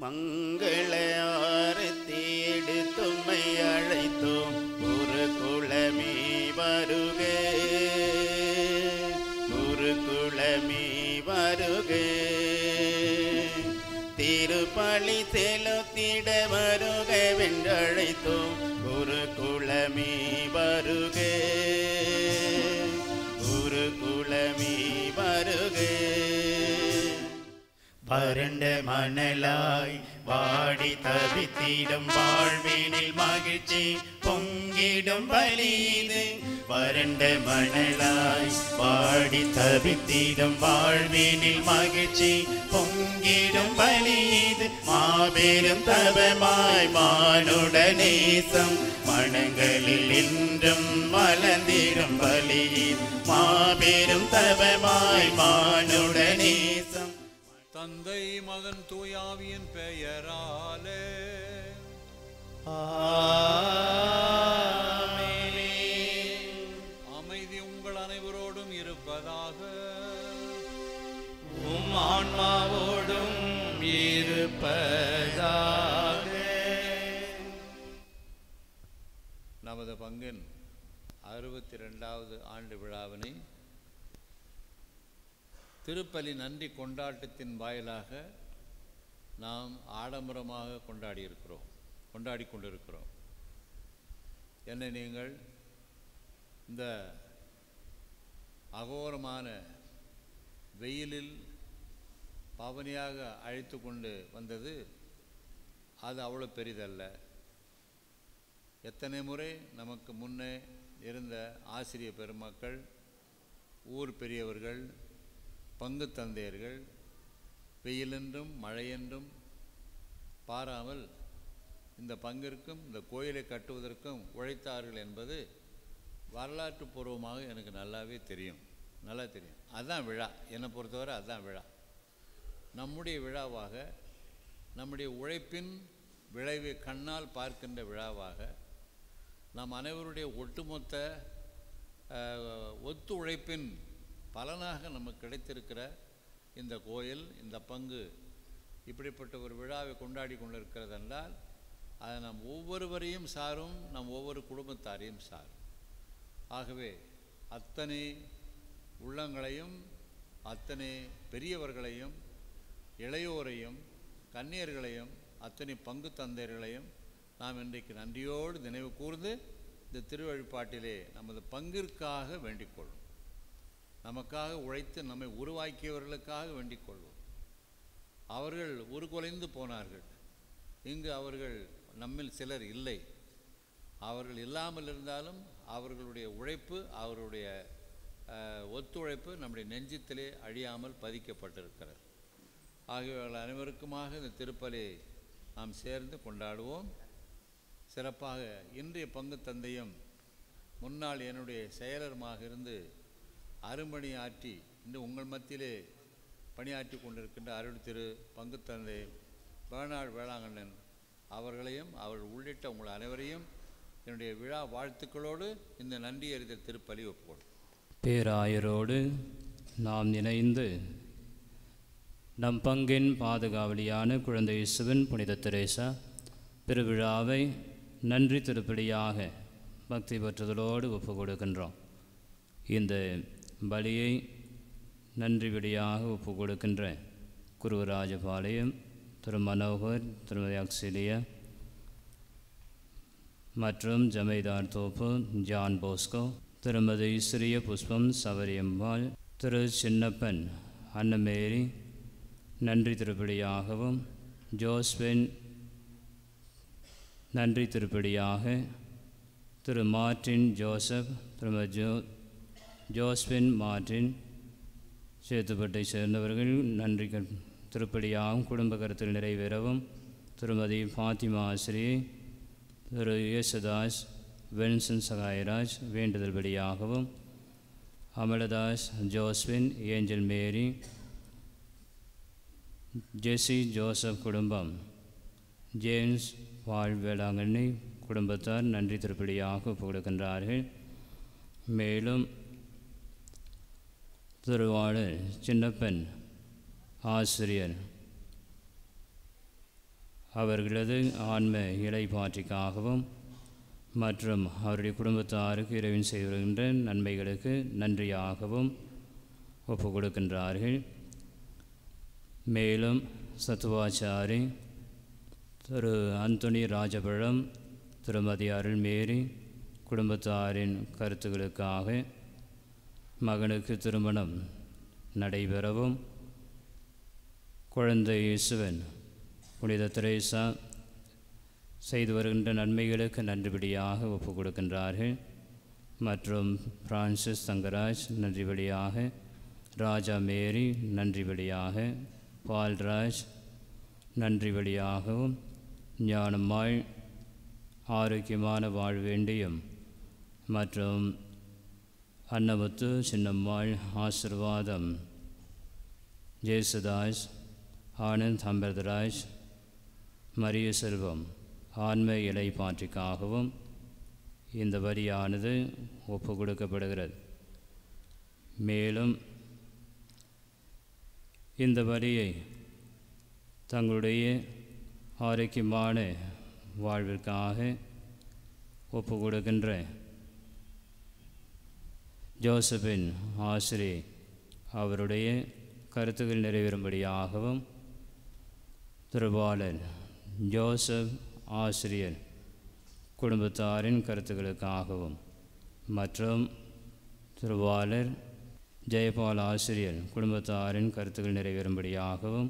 மங்கள ஆரத்தி எடுத்தும்மை அழைத்தோம் ஒரு குளமே வருக ஒரு குளமே வருக திருப்பலி செலுத்திட வருக வென்றழைத்தோம் ஒரு குளமே வருக ஒரு குளமே வருக வறண்ட மணலாய் வாடி தவித்திடும் வாழ்வினில் மகிழ்ச்சி பொங்கிடும் பலிது வறண்ட மணலாய் வாடி தவித்திடும் வாழ்வினில் மகிழ்ச்சி பொங்கிடும் பலிது மாபெரும் தவமாய் மானுட நேசம் மனங்களில் என்றும் மலர்ந்திடும் பலியில் மாபெரும் தவமாய் மானுட நேசம் தந்தை மகன் தூயாவியின் பெயராலே அமைதி உங்கள் அனைவரோடும் இருப்பதாக உம் ஆன்மாவோடும் இருப்பதாக நமது பங்கின் அறுபத்தி ரெண்டாவது ஆண்டு விழாவினை திருப்பலி நன்றி கொண்டாட்டத்தின் வாயிலாக நாம் ஆடம்பரமாக கொண்டாடி இருக்கிறோம் கொண்டாடி கொண்டிருக்கிறோம் என்னை நீங்கள் இந்த அகோரமான வெயிலில் பவனியாக அழைத்து கொண்டு வந்தது அது அவ்வளோ பெரிதல்ல எத்தனை முறை நமக்கு முன்னே இருந்த ஆசிரிய பெருமக்கள் ஊர் பெரியவர்கள் பங்கு தந்தையர்கள் வெயிலென்றும் மழையென்றும் பாராமல் இந்த பங்கிற்கும் இந்த கோயிலை கட்டுவதற்கும் உழைத்தார்கள் என்பது வரலாற்று பூர்வமாக எனக்கு நல்லாவே தெரியும் நல்லா தெரியும் அதுதான் விழா என்னை பொறுத்தவரை அதுதான் விழா நம்முடைய விழாவாக நம்முடைய உழைப்பின் விளைவை கண்ணால் பார்க்கின்ற விழாவாக நம் அனைவருடைய ஒட்டுமொத்த அஹ், ஒத்துழைப்பின் பலனாக நமக்கு கிடைத்திருக்கிற இந்த கோயில் இந்த பங்கு இப்படிப்பட்ட ஒரு விழாவை கொண்டாடி கொண்டிருக்கிறது என்றால் அது நம் ஒவ்வொருவரையும் சாரும் நம் ஒவ்வொரு குடும்பத்தாரையும் சாரும் ஆகவே அத்தனை உள்ளங்களையும் அத்தனை பெரியவர்களையும் இளையோரையும் கன்னியர்களையும் அத்தனை பங்கு தந்தையர்களையும் நாம் இன்றைக்கு நன்றியோடு நினைவு கூர்ந்து இந்த திருவழிபாட்டிலே நமது பங்கிற்காக வேண்டிக் கொள்வோம் நமக்காக உழைத்து நம்மை உருவாக்கியவர்களுக்காக வேண்டிக் கொள்வோம் அவர்கள் உருகுலைந்து போனார்கள் இங்கு அவர்கள் நம்மில் சிலர் இல்லை அவர்கள் இல்லாமல் இருந்தாலும் அவர்களுடைய உழைப்பு அவருடைய அஹ், ஒத்துழைப்பு நம்முடைய நெஞ்சத்திலே அழியாமல் பதிக்கப்பட்டிருக்கிறது ஆகியவர்கள் அனைவருக்குமாக இந்த திருப்பலியை நாம் சேர்ந்து கொண்டாடுவோம் சிறப்பாக இன்றைய பங்கு தந்தையும் முன்னாள் என்னுடைய செயலருமாக இருந்து அரும்பணி ஆற்றி இன்று உங்கள் மத்தியிலே பணியாற்றி கொண்டிருக்கின்ற அருள் திரு பங்கு தந்தை பேர்னாடு வேளாங்கண்ணன் அவர்களையும் அவர் உள்ளிட்ட உங்கள் அனைவரையும் என்னுடைய விழா வாழ்த்துக்களோடு இந்த நன்றி அறிதல் திருப்பலி ஒப்புக்கொள்ளும் பேராயரோடு நாம் இணைந்து நம் பங்கின் பாதுகாவலியான குழந்தை இயேசுவின் புனித தெரேசா பெருவிழாவை நன்றி திருப்பலியாக பக்தி பற்றுதலோடு ஒப்பு கொடுக்கின்றோம் இந்த பலியை நன்றி விடியாக ஒப்பு கொடுக்கின்ற குருவராஜபாளையம் திரு மனோகர் திருமதி அக்சிலியா மற்றும் ஜமைதார் தோப்பு ஜான் போஸ்கோ திருமதி சிறிய புஷ்பம் சவரியம்பாள் திரு சின்னப்பன் அன்னமேரி நன்றி திருப்படியாகவும் ஜோஸ்பின் நன்றி திருப்படியாக திரு மார்டின் ஜோசப் திருமதி ஜோ ஜோஸ்பின் மார்டின் சேத்துப்பட்டை சேர்ந்தவர்கள் நன்றி க- திருப்படியாகவும் குடும்ப கருத்தில் நிறைவேறவும் திருமதி ஃபாத்திமா ஆசிரியை திரு இயேசுதாஸ் வென்சன் சகாயராஜ் வேண்டுதல்படியாகவும் அமலதாஸ் ஜோஸ்வின் ஏஞ்சல் மேரி ஜெசி ஜோசப் குடும்பம் ஜேம்ஸ் வாழ் வேளாங்கண்ணி குடும்பத்தார் நன்றி திருப்படியாக ஒப்புக் கொடுக்கின்றார்கள் மேலும் திருவாளர் சின்னப்பன் ஆசிரியர் அவர்களது ஆன்ம இலைப்பாற்றிக்காகவும் மற்றும் அவருடைய குடும்பத்தாருக்கு இறைவன் செய்து வருகின்ற நன்மைகளுக்கு நன்றியாகவும் ஒப்பு கொடுக்கின்றார்கள் மேலும் சத்துவாச்சாரி திரு அந்தோனி ராஜபழம் திருமதி அருள்மேரி குடும்பத்தாரின் கருத்துக்களுக்காக மகனுக்கு திருமணம் நடைபெறவும் குழந்தை இயேசுவன் புனித திரேசா செய்து வருகின்ற நன்மைகளுக்கு நன்றிபடியாக ஒப்பு கொடுக்கின்றார்கள் மற்றும் பிரான்சிஸ் தங்கராஜ் நன்றிபடியாக ராஜா மேரி நன்றிபடியாக பால்ராஜ் நன்றிபடியாகவும் ஞானம்மாள் ஆரோக்கியமான வாழ் வேண்டியும் மற்றும் அன்னமுத்து சின்னம்மாள் ஆசிர்வாதம் ஜேசுதாஸ் ஆனந்த் அம்பர்தராஜ் மரிய செல்வம் ஆன்ம இலை பாற்றிக்காகவும் இந்த வரியானது ஒப்பு கொடுக்கப்படுகிறது மேலும் இந்த வரியை தங்களுடைய ஆரோக்கியமான வாழ்விற்காக ஒப்பு கொடுக்கின்ற ஜோசபின் ஆசிரியை அவருடைய கருத்துக்கள் நிறைவேறும்படியாகவும் திருவாளர் ஜோசப் ஆசிரியர் குடும்பத்தாரின் கருத்துக்களுக்காகவும் மற்றும் திருவாளர் ஜெயபால் ஆசிரியர் குடும்பத்தாரின் கருத்துக்கள் நிறைவேறும்படியாகவும்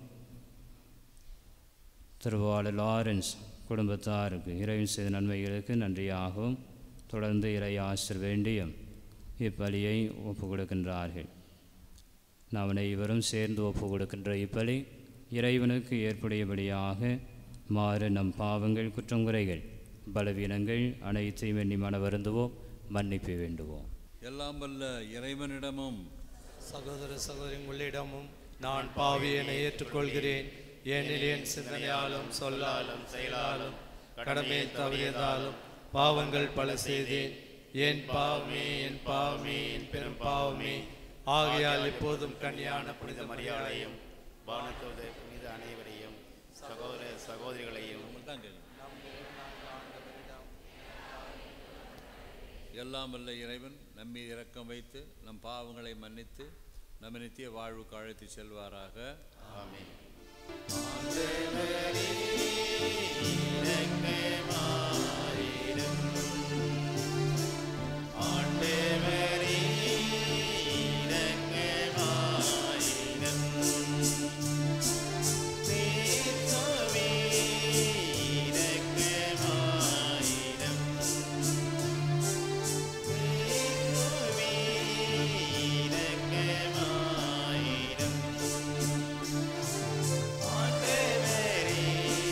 திருவாளர் லாரன்ஸ் குடும்பத்தாருக்கு இறைவன் செய்த நன்மைகளுக்கு நன்றியாகவும் தொடர்ந்து இறை ஆசிர் வேண்டியும் இப்பலியை ஒப்பு கொடுக்கின்றார்கள் நாம் அனைவரும் சேர்ந்து ஒப்பு கொடுக்கின்ற இப்பலி இறைவனுக்கு ஏற்புடையபடியாக மாறு நம் பாவங்கள் குற்றங்குறைகள் பலவீனங்கள் அனைத்தையும் எண்ணி மன வருந்துவோம் மன்னிப்பு வேண்டுவோம் எல்லாம் வல்ல இறைவனிடமும் சகோதர சகோதரி உங்களிடமும் நான் பாவியனை ஏற்றுக்கொள்கிறேன் ஏனில் என் சிந்தனையாலும் சொல்லாலும் செயலாலும் கடமையை தவறியதாலும் பாவங்கள் பல செய்தேன் என் பாவமே என் பாவமே என் பெரும் பாவமே ஆகையால் இப்போதும் கன்னியான புனித மரியாதையும் வானத்தோத புனித அனைவரையும் சகோதர சகோதரிகளையும் எல்லாம் வல்ல இறைவன் நம்மீது இரக்கம் வைத்து நம் பாவங்களை மன்னித்து நம்ம நித்திய வாழ்வுக்கு அழைத்து செல்வாராக ஆமென் ஆண்டவரே இரக்கமாயிரும் தேசமே இரக்கமாயிரும் தேசமே இரக்கமாயிரும் ஆண்டவரே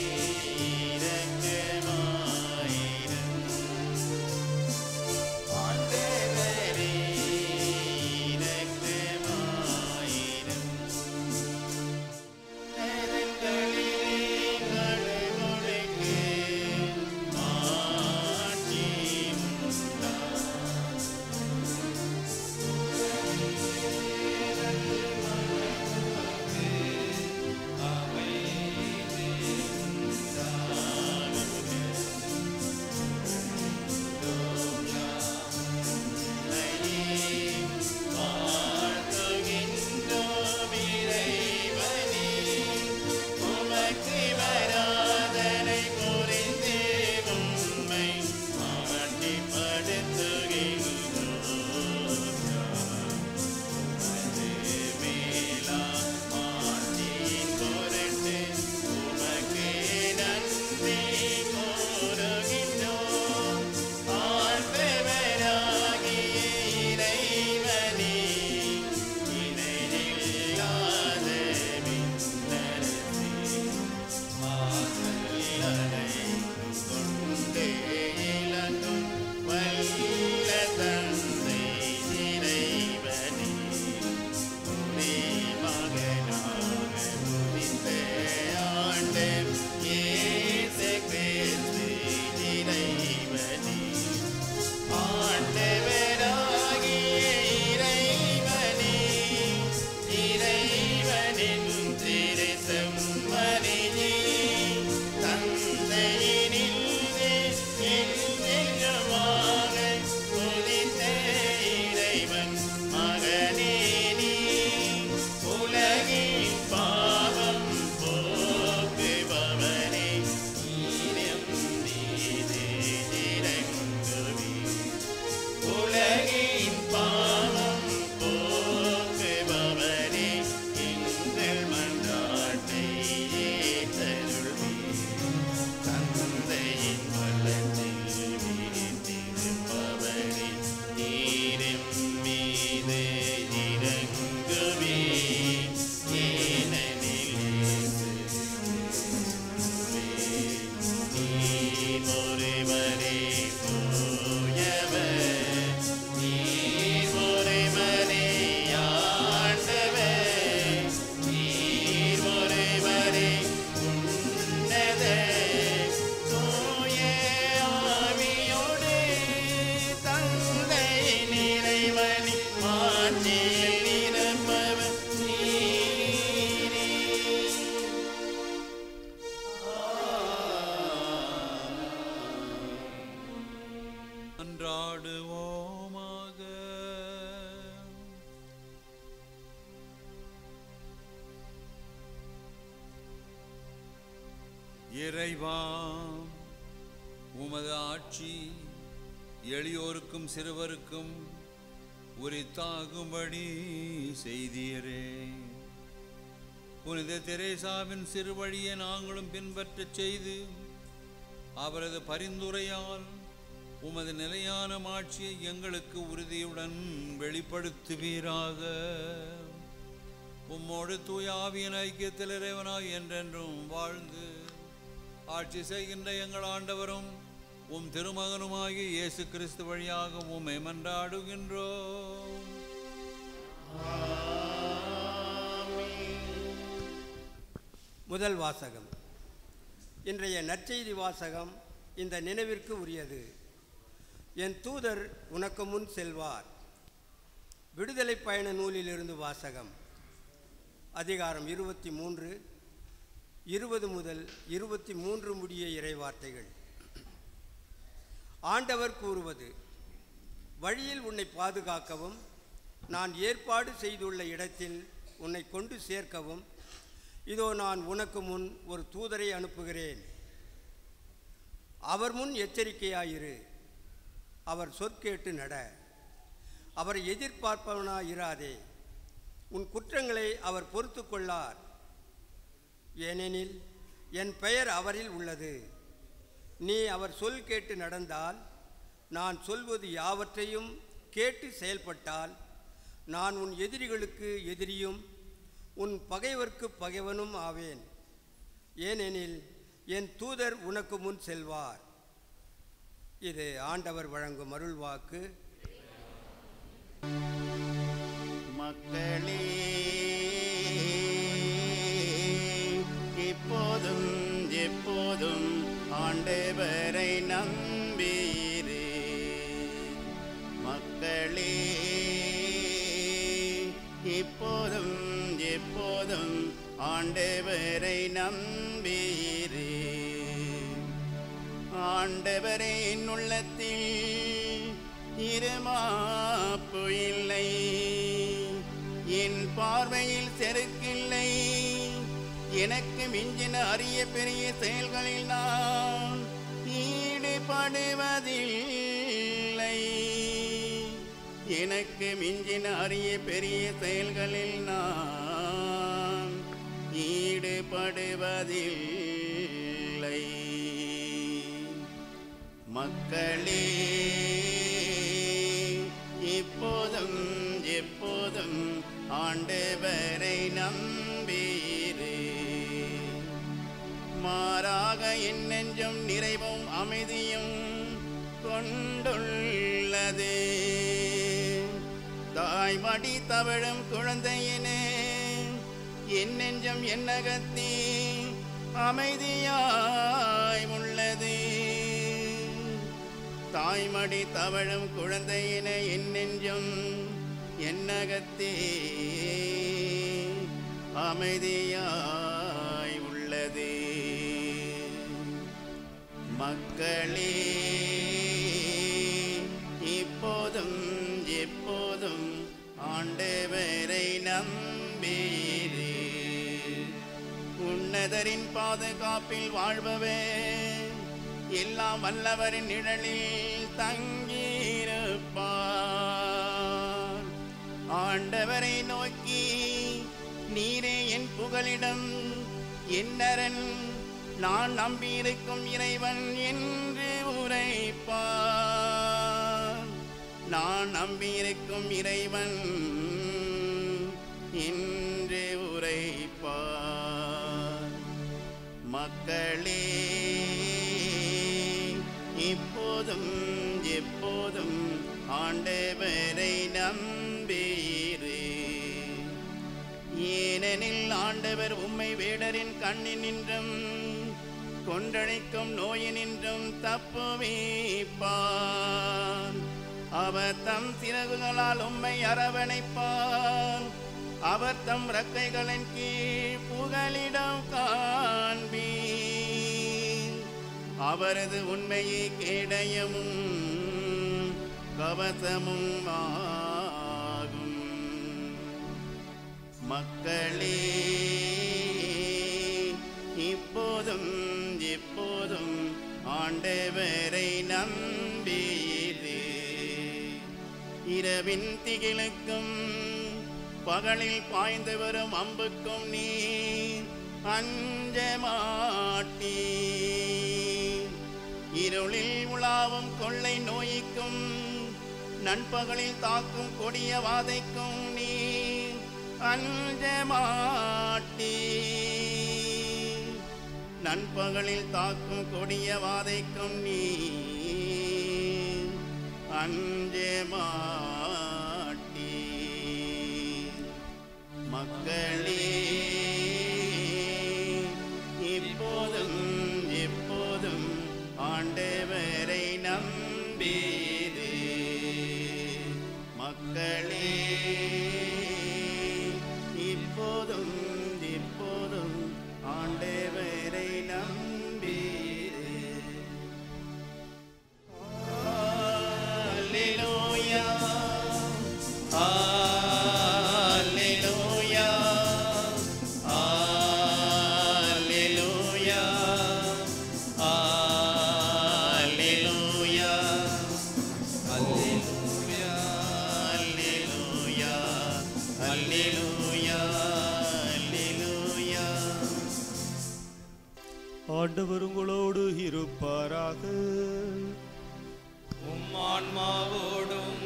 இறைவா உமது ஆட்சி எளியோருக்கும் சிறுவருக்கும் உரித்தாகும்படி செய்தீரே புனித தெரேசாவின் சிறுவழியை நாங்களும் பின்பற்றச் செய்து அவரது பரிந்துரையால் உமது நிலையான மாட்சியை எங்களுக்கு உறுதியுடன் வெளிப்படுத்துவீராக உம்மோடு தூய ஆவியின் ஐக்கியத்தில் இறைவனாய் என்றென்றும் வாழ்ந்து ஆட்சி செய்கின்ற எங்கள் ஆண்டவரும் உம் திருமகனுமாகிய இயேசு கிறிஸ்து வழியாக உம்மை மன்றாடுகின்றோம் முதல் வாசகம் இன்றைய நற்செய்தி வாசகம் இந்த நினைவிற்கு உரியது என் தூதர் உனக்கு முன் செல்வார் விடுதலை பயண நூலிலிருந்து வாசகம் அதிகாரம் இருபத்தி மூன்று இருபது முதல் இருபத்தி மூன்று முடிய இறைவார்த்தைகள் ஆண்டவர் கூறுவது வழியில் உன்னை பாதுகாக்கவும் நான் ஏற்பாடு செய்துள்ள இடத்தில் உன்னை கொண்டு சேர்க்கவும் இதோ நான் உனக்கு முன் ஒரு தூதரை அனுப்புகிறேன் அவர் முன் எச்சரிக்கையாயிரு அவர் சொற்கேட்டு நட அவரை எதிர்பார்ப்பவனாயிராதே உன் குற்றங்களை அவர் பொறுத்து கொள்ளார் ஏனெனில் என் பெயர் அவரில் உள்ளது நீ அவர் சொல் கேட்டு நடந்தால் நான் சொல்வது யாவற்றையும் கேட்டு செயல்பட்டால் நான் உன் எதிரிகளுக்கு எதிரியும் உன் பகைவர்க்கு பகைவனும் ஆவேன் ஏனெனில் என் தூதர் உனக்கு முன் செல்வார் இது ஆண்டவர் வழங்கும் அருள்வாக்கு மக்களே இப்போதும் எப்போதும் ஆண்டவரை நம்பீரே மக்களே இப்போதும் எப்போதும் ஆண்டவரை நம்பீரே ஆண்டவரின் உள்ளத்தில் இருமாப்பு இல்லை என் பார்வையில் செருக்கில்லை எனக்கு மிஞ்சின அரிய பெரிய செயல்களில் நான் ஈடுபடுவதில்லை எனக்கு மிஞ்சின அரிய பெரிய செயல்களில் நான் ஈடுபடுவதில்லை மக்களே இப்போதும் எப்போதும் ஆண்டவரை நம்பீரே மாறாக என் நெஞ்சம் நிறைவும் அமைதியும் கொண்டுள்ளது தாய்மடி தவழும் குழந்தையினே என் நெஞ்சம் என்னகத்தே அமைதியாய் உள்ளது தாய்மடி தவழும் குழந்தையின என் நெஞ்சம் என்னகத்தே அமைதியாய் உள்ளது மக்களே இப்போதும் எப்போதும் ஆண்டவரை நம்பீரே உன்னதரின் பாதுகாப்பில் வாழ்பவே எல்லாம் வல்லவரின் நிழலில் தங்கியிருப்பார் ஆண்டவரை நோக்கி நீரே என் புகலிடம் என்னரன் நான் நம்பியிருக்கும் இறைவன் என்று உரைப்பார் நான் நம்பியிருக்கும் இறைவன் என்று உரைப்பார் மக்களே இப்போதும் எப்போதும் ஆண்டவரை நம்பீரே ஏனெனில் ஆண்டவர் உம்மை வேடரின் கண்ணினின்றும் கொன்றழைக்கும் நோயினின்றும் தப்புவிப்பார் அவர் தம் சிறகுகளால் உம்மை அரவணைப்பார் அவர் தம் ரக்கைகளின் கீழ் புகலிடம் காண்பீர் அவரது உண்மையை கேடயமும் கவசமும் ஆகும் மக்களே இப்போதும் எப்போதும் ஆண்டவரை நம்பியது இரவின் திகிலுக்கும் பகலில் பாய்ந்து வரும் அம்புக்கும் நீ அஞ்ச மாட்டீ இருளில் உலாவும் கொள்ளை நோய்க்கும் நண்பகலில் தாக்கும் கொடிய வாதைக்கும் நீ அஞ்ச மாட்டீ நண்பகலில் தாக்கும் கொடிய வாதைக்கும் நீ அஞ்ச மாட்டீ மக்களே இப்போதும் எப்போதும் ஆண்டவரை நம்பீது மக்களே இப்போதும் எப்போதும் ஆண்டவரை நம்பீது Alleluia. Alleluia. Alleluia. Alleluia. Alleluia. Alleluia. Alleluia. Alleluia. ஆண்டவர் உங்களோடு இருப்பாராக உம் ஆன்மாவோடும்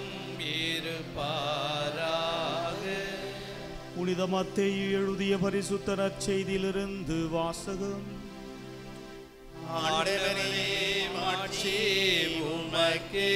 இருப்பாராக புனித மத்தேயு எழுதிய பரிசுத்த நற்செய்தியிலிருந்து வாசகம் ஆண்டவரே மாட்சி உமக்கே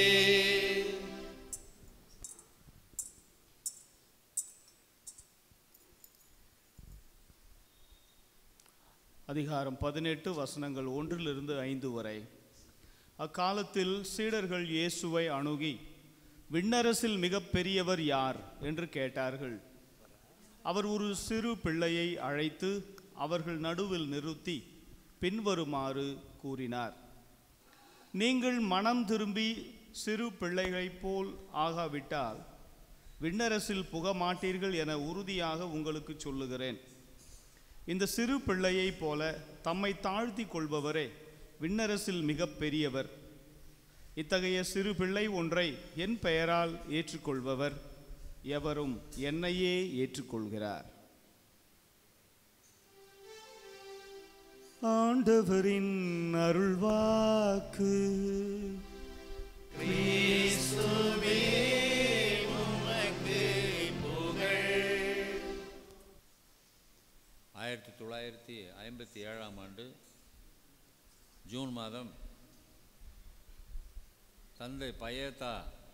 அதிகாரம் பதினெட்டு வசனங்கள் ஒன்றிலிருந்து ஐந்து வரை அக்காலத்தில் சீடர்கள் இயேசுவை அணுகி விண்ணரசில் மிகப் பெரியவர் யார் என்று கேட்டார்கள் அவர் ஒரு சிறு பிள்ளையை அழைத்து அவர்கள் நடுவில் நிறுத்தி பின்வருமாறு கூறினார் நீங்கள் மனம் திரும்பி சிறு பிள்ளைகளைப் போல் ஆகாவிட்டால் விண்ணரசில் புக மாட்டீர்கள் என உறுதியாக உங்களுக்கு சொல்லுகிறேன் இந்த சிறு பிள்ளையைப் போல தம்மை தாழ்த்தி கொள்பவரே விண்ணரசில் மிகப் பெரியவர் இத்தகைய சிறு பிள்ளை ஒன்றை என் பெயரால் ஏற்றுக்கொள்பவர் எவரும் என்னையே ஏற்றுக்கொள்கிறார் ஆண்டவரின் அருள்வாக்கு ஆயிரத்தி தொள்ளாயிரத்தி ஐம்பத்தி ஏழாம் ஆண்டு ஜூன் மாதம் தந்தை பயத்தா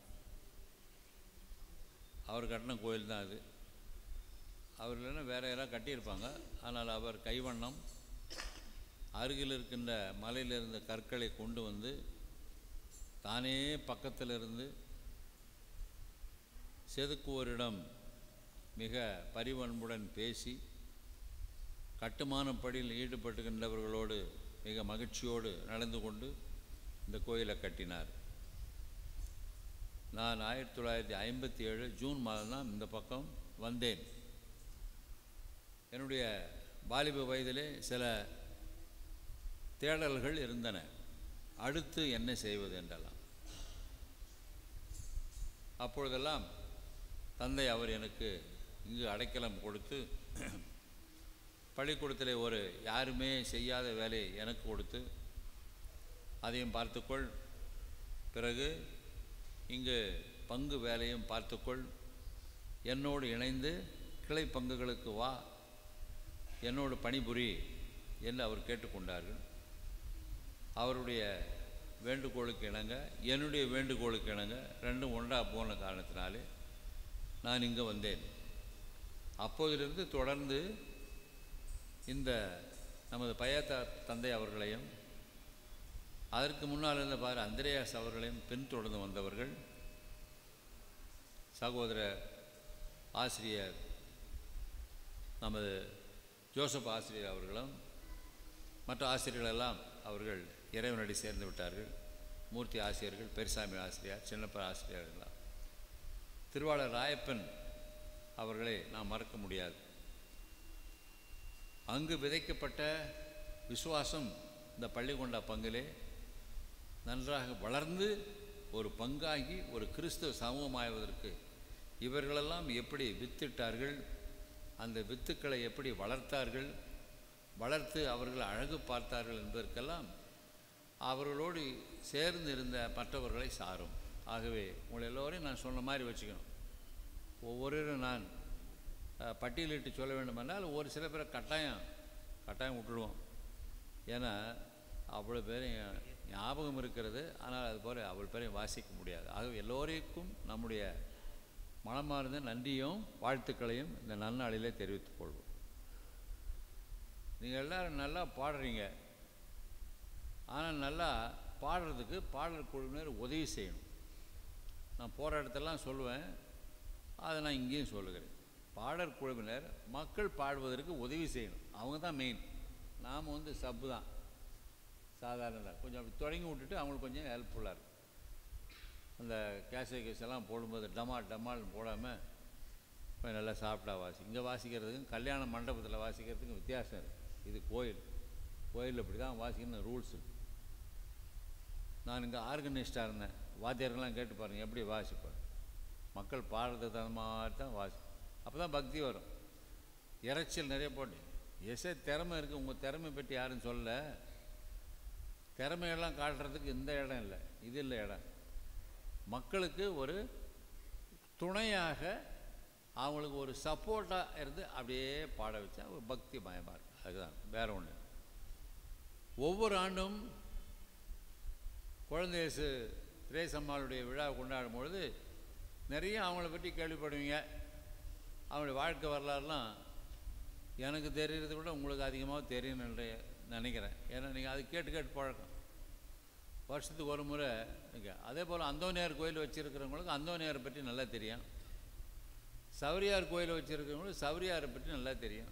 அவர் கட்டின கோயில் தான் அது அவர் இல்லைன்னா வேற யாராவது கட்டியிருப்பாங்க ஆனால் அவர் கைவண்ணம் அருகில் இருக்கின்ற மலையில் இருந்த கற்களை கொண்டு வந்து தானே பக்கத்தில் இருந்து செதுக்குவோரிடம் மிக பரிவன்புடன் பேசி கட்டுமான பணியில் ஈடுபட்டுகின்றவர்களோடு மிக மகிழ்ச்சியோடு நடந்து கொண்டு இந்த கோயிலை கட்டினார் நான் ஆயிரத்தி தொள்ளாயிரத்தி ஐம்பத்தி ஏழு ஜூன் மாதம் தான் இந்த பக்கம் வந்தேன் என்னுடைய வாலிப வயதிலே சில தேடல்கள் இருந்தன அடுத்து என்ன செய்வது என்றெல்லாம் அப்பொழுதெல்லாம் தந்தை அவர் எனக்கு இங்கு அடைக்கலம் கொடுத்து பள்ளிக்கூடத்தில் ஒரு யாருமே செய்யாத வேலையை எனக்கு கொடுத்து அதையும் பார்த்துக்கொள் பிறகு இங்கு பங்கு வேலையும் பார்த்துக்கொள் என்னோடு இணைந்து கிளை பங்குகளுக்கு வா என்னோடு பணிபுரி என்று அவர் கேட்டுக்கொண்டார்கள் அவருடைய வேண்டுகோளுக்கு இணங்க என்னுடைய வேண்டுகோளுக்கு இணங்க ரெண்டும் ஒன்றா போன காரணத்தினாலே நான் இங்கே வந்தேன் அப்போதிலிருந்து தொடர்ந்து இந்த நமது பயத்த தந்தை அவர்களையும் அதற்கு முன்னால் இருந்த பாரு அந்திரேயாஸ் அவர்களையும் பின்தொடர்ந்து வந்தவர்கள் சகோதர ஆசிரியர் நமது ஜோசப் ஆசிரியர் அவர்களும் மற்ற ஆசிரியர்களெல்லாம் அவர்கள் இறைவனடி சேர்ந்து விட்டார்கள் மூர்த்தி ஆசிரியர்கள் பெருசாமி ஆசிரியர் சின்னப்ப ஆசிரியர்கள்லாம் திருவாளர் ராயப்பன் அவர்களை நாம் மறக்க முடியாது அங்கு விதைக்கப்பட்ட விசுவாசம் இந்த பள்ளிக்கொண்டா பங்கிலே நன்றாக வளர்ந்து ஒரு பங்காகி ஒரு கிறிஸ்தவ சமூகமாகுவதற்கு இவர்களெல்லாம் எப்படி வித்திட்டார்கள் அந்த வித்துக்களை எப்படி வளர்த்தார்கள் வளர்த்து அவர்கள் அழகு பார்த்தார்கள் என்பதற்கெல்லாம் அவர்களோடு சேர்ந்து இருந்த மற்றவர்களை சாரும் ஆகவே உங்களை எல்லோரையும் நான் சொன்ன மாதிரி வச்சுக்கணும் ஒவ்வொருவரும் நான் அஹ், பட்டியலிட்டு சொல்ல வேண்டுமென்றால் ஒரு சில பேரை கட்டாயம் கட்டாயம் விட்டுடுவோம் ஏன்னா அவ்வளோ பேரையும் ஞாபகம் இருக்கிறது ஆனால் அது போல அவ்வளோ பேரையும் வாசிக்க முடியாது ஆகவே எல்லோருக்கும் நம்முடைய மனமார்ந்த நன்றியும் வாழ்த்துக்களையும் இந்த நன்னாளிலே தெரிவித்துக் கொள்வோம் நீங்கள் எல்லாரும் நல்லா பாடுறீங்க ஆனால் நல்லா பாடுறதுக்கு பாடல் குழுவினர் உதவி செய்யணும் நான் போகிற இடத்தெல்லாம் சொல்லுவேன் அதை நான் இங்கேயும் சொல்லுகிறேன் பாடற் குழுவினர் மக்கள் பாடுவதற்கு உதவி செய்யணும் அவங்க தான் மெயின் நாம் வந்து சப்பு தான் சாதாரண கொஞ்சம் அப்படி தொடங்கி விட்டுட்டு அவங்களுக்கு கொஞ்சம் ஹெல்ப்ஃபுல்லாக இருக்கும் அந்த கேசை கேஸ் எல்லாம் போடும்போது டமா டமால்னு போடாமல் கொஞ்சம் நல்லா சாப்பிட்டா வாசி இங்கே வாசிக்கிறதுக்கும் கல்யாண மண்டபத்தில் வாசிக்கிறதுக்கும் வித்தியாசம் இருக்குது இது கோயில் கோயில் இப்படி தான் வாசிக்கணும் ரூல்ஸ் இருக்கு நான் இங்கே ஆர்கனைஸ்டாக இருந்தேன் வாத்தியாரெல்லாம் கேட்டு பாருங்கள் எப்படி வாசிப்பேன் மக்கள் பாடுறதுக்கு தகுந்த மாதிரி தான் வாசி அப்போ தான் பக்தி வரும் இறைச்சல் நிறைய போட்டு எசே திறமை இருக்குது உங்கள் திறமை பற்றி யாரும் சொல்ல திறமையெல்லாம் காட்டுறதுக்கு இந்த இடம் இல்லை இது இல்லை இடம் மக்களுக்கு ஒரு துணையாக அவங்களுக்கு ஒரு சப்போர்ட்டாக இருந்து அப்படியே பாட வச்சா ஒரு பக்தி மயமாக இருக்கும் அதுதான் வேற ஒன்று ஒவ்வொரு ஆண்டும் குழந்தை இயேசு திரேசம்மாளுடைய விழா கொண்டாடும் பொழுது நிறைய அவங்கள பற்றி கேள்விப்படுவீங்க அவங்களுடைய வாழ்க்கை வரலாறுலாம் எனக்கு தெரியறதை விட உங்களுக்கு அதிகமாக தெரியும்னு நினைக்கிறேன் ஏன்னா நீங்கள் அது கேட்டு கேட்டு பழக்கம் வருஷத்துக்கு ஒரு முறை இங்கே அதே போல் அந்தோனியார் கோயில் வச்சுருக்கிறவங்களுக்கு அந்தோனியாரை பற்றி நல்லா தெரியும் சௌரியார் கோயில் வச்சுருக்கிறவங்களுக்கு சௌரியாரை பற்றி நல்லா தெரியும்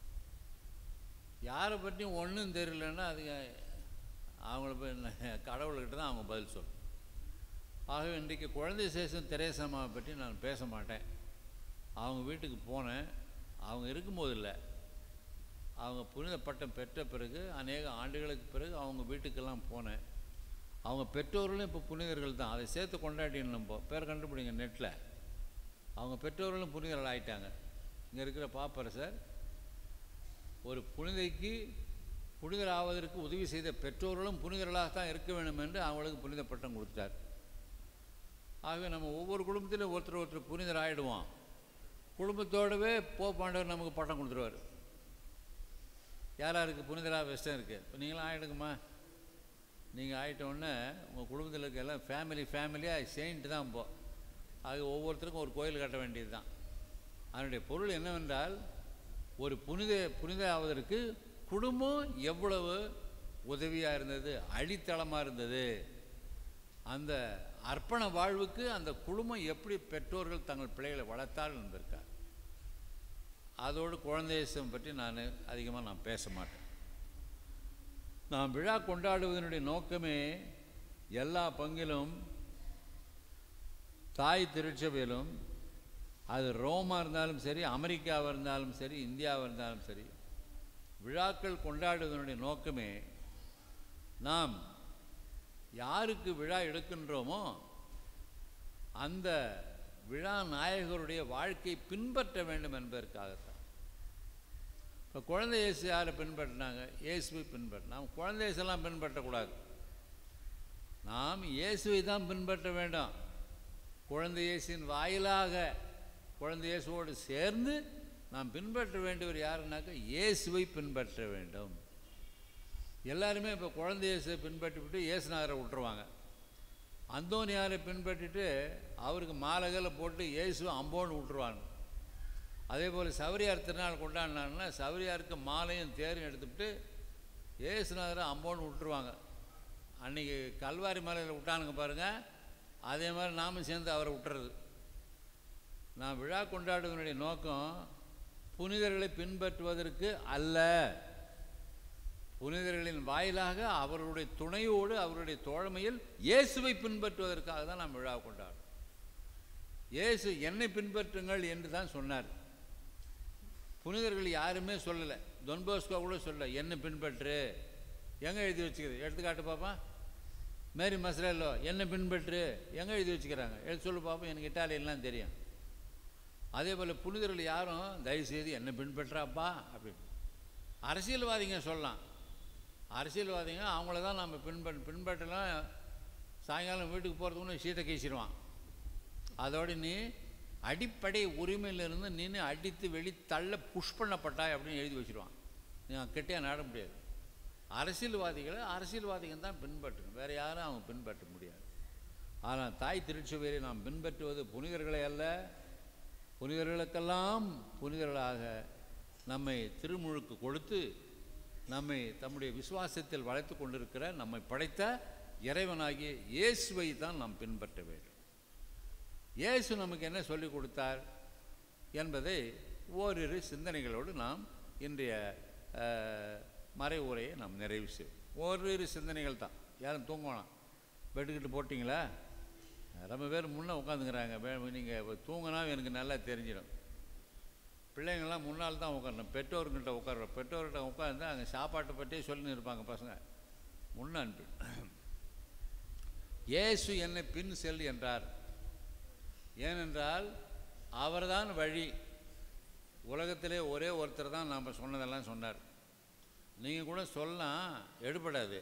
யாரை பற்றியும் ஒன்றும் தெரியலன்னா அது அவங்கள போய் ந- கடவுள்கிட்ட தான் அவங்க பதில் சொல்லணும் ஆகவே இன்றைக்கு குழந்தை சேஷன் தெரேசம்மாவை பற்றி நான் பேச மாட்டேன் அவங்க வீட்டுக்கு போனேன் அவங்க இருக்கும்போது இல்லை அவங்க புனித பட்டம் பெற்ற பிறகு அநேக ஆண்டுகளுக்கு பிறகு அவங்க வீட்டுக்கெல்லாம் போனேன் அவங்க பெற்றோர்களும் இப்போ புனிதர்கள் தான் அதை சேர்த்து கொண்டாடினோம் நம்ம பேர் கண்டுபிடிங்க நெட்டில் அவங்க பெற்றோர்களும் புனிதர்கள் ஆயிட்டாங்க இங்கே இருக்கிற பாப்பரசர் ஒரு புனிதைக்கு புனிதர் ஆவதற்கு உதவி செய்த பெற்றோர்களும் புனிதர்களாக தான் இருக்க வேண்டும் என்று அவங்களுக்கு புனித பட்டம் கொடுத்தார் ஆகவே நம்ம ஒவ்வொரு குடும்பத்திலும் ஒருத்தர் ஒருத்தர் புனிதர் ஆகிடுவோம் குடும்பத்தோடவே போப்பாண்டவர் நமக்கு பட்டம் கொடுத்துருவார் யார் யாருக்கு புனிதராக வெஸ்டம் இருக்குது இப்போ நீங்களும் ஆகிடுங்கம்மா நீங்கள் ஆகிட்ட உடனே உங்கள் குடும்பத்தில் இருக்க எல்லாம் ஃபேமிலி ஃபேமிலியாக செயின்ட்டு தான் போ ஆக ஒவ்வொருத்தருக்கும் ஒரு கோயில் கட்ட வேண்டியது தான் அதனுடைய பொருள் என்னவென்றால் ஒரு புனித புனித ஆவதற்கு குடும்பம் எவ்வளவு உதவியாக இருந்தது அடித்தளமாக இருந்தது அந்த அர்ப்பண வாழ்வுக்கு அந்த குடும்பம் எப்படி பெற்றோர்கள் தங்கள் பிள்ளைகளை வளர்த்தார்கள் என்பதற்காக அதோடு குழந்தையசம் பற்றி நான் அதிகமாக நான் பேச மாட்டேன் நாம் விழா கொண்டாடுவதனுடைய நோக்கமே எல்லா பங்கிலும் தாய் திருச்சபையிலும் அது ரோமா இருந்தாலும் சரி அமெரிக்காவாக இருந்தாலும் சரி இந்தியாவாக இருந்தாலும் சரி விழாக்கள் கொண்டாடுவதனுடைய நோக்கமே நாம் யாருக்கு விழா எடுக்கின்றோமோ அந்த விழா நாயகருடைய வாழ்க்கையை பின்பற்ற வேண்டும் என்பதற்காகத்தான் இப்போ குழந்தை இயேசு யாரை பின்பற்றினாங்க இயேசுவை பின்பற்ற நாம் குழந்தை இயேசெல்லாம் பின்பற்றக்கூடாது நாம் இயேசுவை தான் பின்பற்ற வேண்டும் குழந்தை இயேசுவின் வாயிலாக குழந்தை இயேசுவோடு சேர்ந்து நாம் பின்பற்ற வேண்டியவர் யாருன்னாக்கா இயேசுவை பின்பற்ற வேண்டும் எல்லாருமே இப்போ குழந்தை இயேசுவை பின்பற்றிவிட்டு இயேசுநாதரை விட்டுருவாங்க அந்தோனியாரை பின்பற்றிட்டு அவருக்கு மாலைகளை போட்டு இயேசு அம்போன்னு விட்டுருவாங்க அதே போல் சௌரியார் திருநாள் கொண்டாடினாங்கன்னா சௌரியாருக்கு மாலையும் தேரும் எடுத்துவிட்டு இயேசுநாதரை அம்போன்னு விட்டுருவாங்க அன்றைக்கி கல்வாரி மலையில் விட்டானுங்க பாருங்கள் அதே மாதிரி நாமும் சேர்ந்து அவரை விட்டுறது நான் விழா கொண்டாடுவதனுடைய நோக்கம் புனிதர்களை பின்பற்றுவதற்கு அல்ல புனிதர்களின் வாயிலாக அவர்களுடைய துணையோடு அவருடைய தோழமையில் இயேசுவை பின்பற்றுவதற்காக தான் நாம் விழா கொண்டாடுறோம் இயேசு என்னை பின்பற்றுங்கள் என்று தான் சொன்னார் புனிதர்கள் யாருமே சொல்லலை தொன்போஸ்கோ கூட சொல்ல என்னை பின்பற்று எங்கே எழுதி வச்சுக்கிறது எடுத்துக்காட்டு பார்ப்போம் மேரி மஸ்ரல்லோ என்ன பின்பற்று எங்கே எழுதி வச்சுக்கிறாங்க எழுதி சொல்லு பார்ப்போம் எனக்கு இட்டாலியன்லாம் தெரியும் அதே போல் புனிதர்கள் யாரும் தயவுசெய்து என்ன பின்பற்றாப்பா அப்படின்னு அரசியல்வாதிங்க சொல்லலாம் அரசியல்வாதிங்க அவங்கள தான் நம்ம பின்பற்ற பின்பற்றலாம் சாயங்காலம் வீட்டுக்கு போகிறதுக்குன்னு சீட்டை கீசிடுவான் அதோடு நீ அடிப்படை உரிமையிலிருந்து நின்று அடித்து வெளி தள்ள புஷ் பண்ணப்பட்டாய் அப்படின்னு எழுதி வச்சிருவான் நீ கிட்டே நட முடியாது அரசியல்வாதிகளை அரசியல்வாதிகள் தான் பின்பற்றணும் வேறு யாரும் அவங்க பின்பற்ற முடியாது ஆனால் தாய் திருச்சபையை நாம் பின்பற்றுவது புனிதர்களை அல்ல புனிதர்களுக்கெல்லாம் புனிதர்களாக நம்மை திருமுழுக்கு கொடுத்து நம்மை தம்முடைய விசுவாசத்தில் வளைத்து கொண்டிருக்கிற நம்மை படைத்த இறைவனாகிய இயேசுவை தான் நாம் பின்பற்ற வேண்டும் இயேசு நமக்கு என்ன சொல்லிக் கொடுத்தார் என்பதை ஓரிரு சிந்தனைகளோடு நாம் இன்றைய அஹ், மறை உரையை நாம் நிறைவு செய்வோம் ஓரிரு சிந்தனைகள் தான் யாரும் தூங்கணும் பெட்டுக்கிட்டு போட்டிங்களா ரொம்ப பேர் முன்னே உட்காந்துக்கிறாங்க நீங்கள் தூங்கினா எனக்கு நல்லா தெரிஞ்சிடும் பிள்ளைங்கள்லாம் முன்னால் தான் உட்காரணும் பெற்றோர்கிட்ட உட்கார்றோம் பெற்றோர்கிட்ட உட்கார்ந்து அங்கே சாப்பாட்டை பற்றியே சொல்லின்னு இருப்பாங்க பசங்க முன்ன அனுப்பி இயேசு என்னை பின் செல் என்றார் ஏனென்றால் அவர்தான் வழி உலகத்திலே ஒரே ஒருத்தர் தான் நாம் சொன்னதெல்லாம் சொன்னார் நீங்கள் கூட சொல்லலாம் எடுபடாது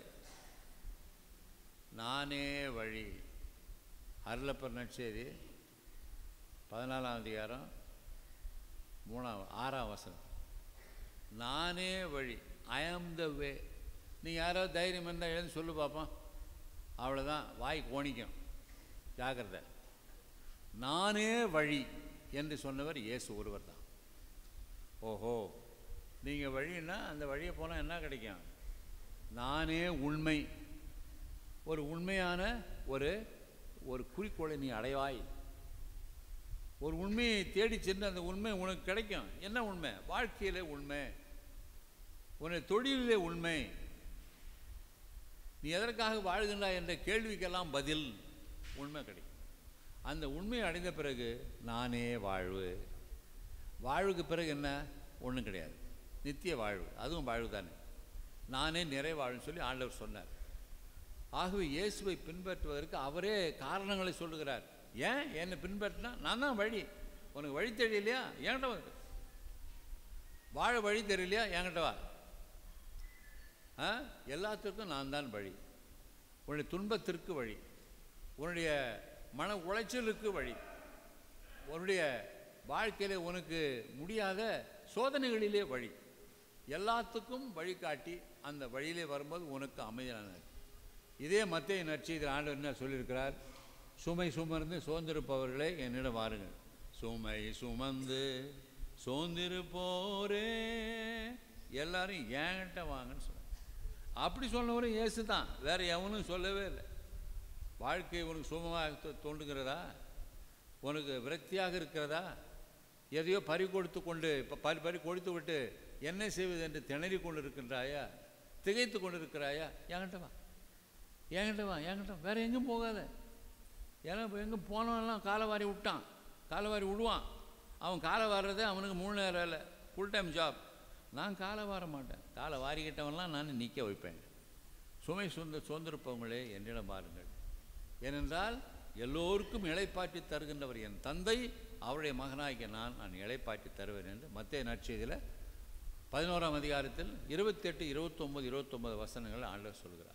நானே வழி அருளப்பர் நற்செய்தி பதினாலாம் அதிகாரம் மூணாவது ஆறாம் வசனம் நானே வழி ஐ ஆம் த வே நீ யாரோ தைரியம் இருந்தால் எழுந்து சொல்லு பார்ப்போம் அவ்வளோதான் வாய் கோணிக்கும் ஜாக்கிரதை நானே வழி என்று சொன்னவர் இயேசு ஒருவர் தான் ஓஹோ நீங்கள் வழின்னா அந்த வழியை போனால் என்ன கிடைக்கும் நானே உண்மை ஒரு உண்மையான ஒரு ஒரு குறிக்கோளை நீ அடைவாய் ஒரு உண்மையை தேடி சென்று அந்த உண்மை உனக்கு கிடைக்கும் என்ன உண்மை வாழ்க்கையிலே உண்மை உன்னுடைய தொழிலிலே உண்மை நீ எதற்காக வாழ்கின்றாய் என்ற கேள்விக்கெல்லாம் பதில் உண்மை கிடைக்கும் அந்த உண்மையை அடைந்த பிறகு நானே வாழ்வு வாழ்வுக்கு பிறகு என்ன ஒன்றும் கிடையாது நித்திய வாழ்வு அதுவும் வாழ்வு தானே நானே நிறைவாழ்வுன்னு சொல்லி ஆண்டவர் சொன்னார் ஆகவே இயேசுவை பின்பற்றுவதற்கு அவரே காரணங்களை சொல்லுகிறார் ஏன் என்னை பின்பற்றினா நான் தான் வழி உனக்கு வழி தெரியலையா என்கிட்ட வந்து வாழ வழி தெரியலையா என்கிட்ட வா ஆ எல்லாத்துக்கும் நான் தான் வழி உன்னுடைய துன்பத்திற்கு வழி உன்னுடைய மன உளைச்சலுக்கு வழி உன்னுடைய வாழ்க்கையில உனக்கு முடியாத சோதனைகளிலே வழி எல்லாத்துக்கும் வழிகாட்டி அந்த வழியிலே வரும்போது உனக்கு அமைதியான இதே மத்திய நற்செய்தியில் ஆண்டவர் என்ன சொல்லியிருக்கிறார் சுமை சுமர்ந்து சோர்ந்திருப்பவர்களே என்னிடம் வாருங்கள் சுமை சுமந்து சோர்ந்திருப்போரே எல்லாரும் என்கிட்ட வாங்கன்னு சொன்னார் அப்படி சொன்னவரும் இயேசு தான் வேற எவனும் சொல்லவே இல்லை வாழ்க்கை உனக்கு சுகமாக தோ- தோன்றுகிறதா உனக்கு விரக்தியாக இருக்கிறதா எதையோ பறி கொடுத்து கொண்டு இப்போ பறி பறி கொடுத்து விட்டு என்ன செய்வது என்று திணறி கொண்டு இருக்கின்றாயா திகைத்து கொண்டு இருக்கிறாயா என்கிட்ட வா என்கிட்ட வா என்கிட்ட வா. வேற எங்கேயும் போகாத ஏன்னா இப்போ எங்கே போனவன்லாம் காலை வாரி விட்டான் காலை வாரி விடுவான் அவன் காலை வாடுறதே அவனுக்கு மூணு நேரம் வேலை ஃபுல் டைம் ஜாப் நான் காலை வார மாட்டேன் காலை வாரிக்கிட்டவன்லாம் நான் நிற்க வைப்பேன் சுமை சொந்த சுதந்திருப்பவங்களே என்னிடம் பாருங்கள் ஏனென்றால் எல்லோருக்கும் இளைப்பாற்றி தருகின்றவர் என் தந்தை அவருடைய மகனாகிய நான் நான் இளைப்பாற்றி தருவேன் என்று மத்திய நற்செய்தியில் பதினோராம் அதிகாரத்தில் இருபத்தெட்டு இருபத்தொம்பது இருபத்தொம்பது வசனங்கள் ஆண்டவர் சொல்கிறார்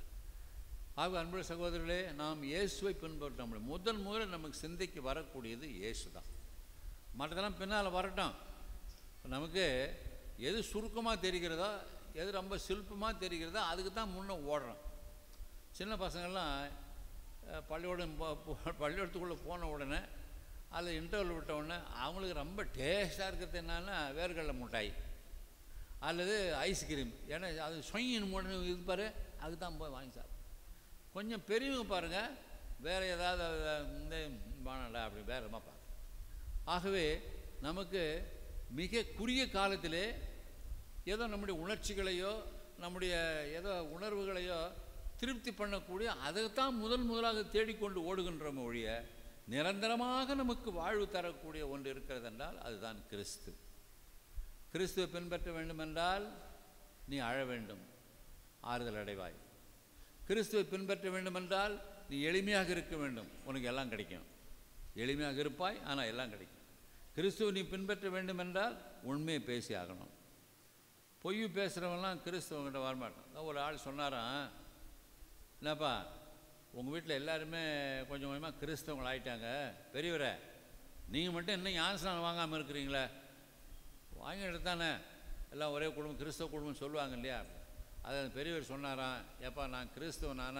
ஆக அன்புள்ள சகோதரர்களே நாம் இயேசுவை பின்பற்ற முடியும் முதல் முதல்ல நமக்கு சிந்தைக்கு வரக்கூடியது இயேசு தான் மற்றதெல்லாம் பின்னால் வரட்டும் நமக்கு எது சுருக்கமாக தெரிகிறதோ எது ரொம்ப சில்பமாக தெரிகிறதோ அதுக்கு தான் முன்னே ஓடுறோம் சின்ன பசங்கள்லாம் அஹ், பள்ளிக்கூடம் போ- போ- பள்ளிக்கூடத்துக்குள்ளே போன உடனே அதில் இன்டர்வல் விட்ட உடனே அவங்களுக்கு ரொம்ப டேஸ்ட்டாக இருக்கிறது என்னன்னா வேர்க்கடலை மிட்டாய் அல்லது ஐஸ்கிரீம் ஏன்னா அது சொயின் உடனே இது பாரு அதுக்கு தான் போய் வாங்கி சாப்பிடும் கொஞ்சம் பெரியவங்க பாருங்கள் வேறு ஏதாவது அது இந்த வானடா அப்படி வேறு விதமாக பார்க்க ஆகவே நமக்கு மிக குறுகிய காலத்திலே ஏதோ நம்முடைய உணர்ச்சிகளையோ நம்முடைய ஏதோ உணர்வுகளையோ திருப்தி பண்ணக்கூடிய அதைத்தான் முதல் முதலாக தேடிக்கொண்டு ஓடுகின்றோம் ஒழிய நிரந்தரமாக நமக்கு வாழ்வு தரக்கூடிய ஒன்று இருக்கிறது என்றால் அதுதான் கிறிஸ்து கிறிஸ்துவை பின்பற்ற வேண்டுமென்றால் நீ அழ வேண்டும் ஆறுதல் அடைவாய் கிறிஸ்துவை பின்பற்ற வேண்டுமென்றால் நீ எளிமையாக இருக்க வேண்டும் உனக்கு எல்லாம் கிடைக்கும் எளிமையாக இருப்பாய் ஆனால் எல்லாம் கிடைக்கும் கிறிஸ்துவை நீ பின்பற்ற வேண்டுமென்றால் உண்மையை பேசி ஆகணும் பொய் பேசுகிறவன்லாம் கிறிஸ்துவங்கிட்ட வரமாட்டான் அதான் ஒரு ஆள் சொன்னாராம் என்னப்பா உங்கள் வீட்டில் எல்லாருமே கொஞ்சம் கொஞ்சமாக கிறிஸ்தவங்கள் ஆயிட்டாங்க பெரியவரே நீங்கள் மட்டும் இன்னும் ஞானஸ்நானம் வாங்காமல் இருக்கிறீங்களே வாங்கிட்டு தானே எல்லாம் ஒரே குடும்பம் கிறிஸ்தவ குடும்பம் சொல்லுவாங்க இல்லையா அதை அந்த பெரியவர் சொன்னாராம் ஏப்பா நான் கிறிஸ்தவனானா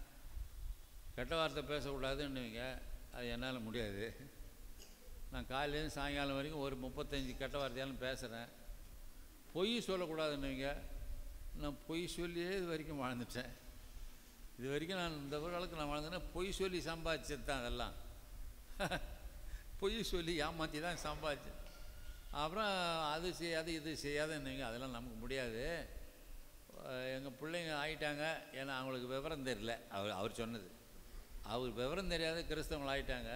கெட்ட வார்த்தை பேசக்கூடாதுன்னுவீங்க அது என்னால் முடியாது நான் காலையிலேருந்து சாயங்காலம் வரைக்கும் ஒரு முப்பத்தஞ்சு கெட்ட வார்த்தையாலும் பேசுகிறேன் பொய் சொல்லக்கூடாதுன்னுவீங்க நான் பொய் சொல்லியே இது வரைக்கும் வாழ்ந்துட்டேன் இது வரைக்கும் நான் இந்த அளவுக்கு நான் வாழ்ந்தேன்னா பொய் சொல்லி சம்பாதிச்சது தான் அதெல்லாம் பொய் சொல்லி ஏமாற்றி தான் சம்பாதிச்சேன் அப்புறம் அது செய்யாத இது செய்யாதுன்னுங்க அதெல்லாம் நமக்கு முடியாது எங்கள் பிள்ளைங்க ஆயிட்டாங்க ஏன்னா அவங்களுக்கு விவரம் தெரியல அவர் அவர் சொன்னது அவர் விவரம் தெரியாத கிறிஸ்தவங்கள் ஆயிட்டாங்க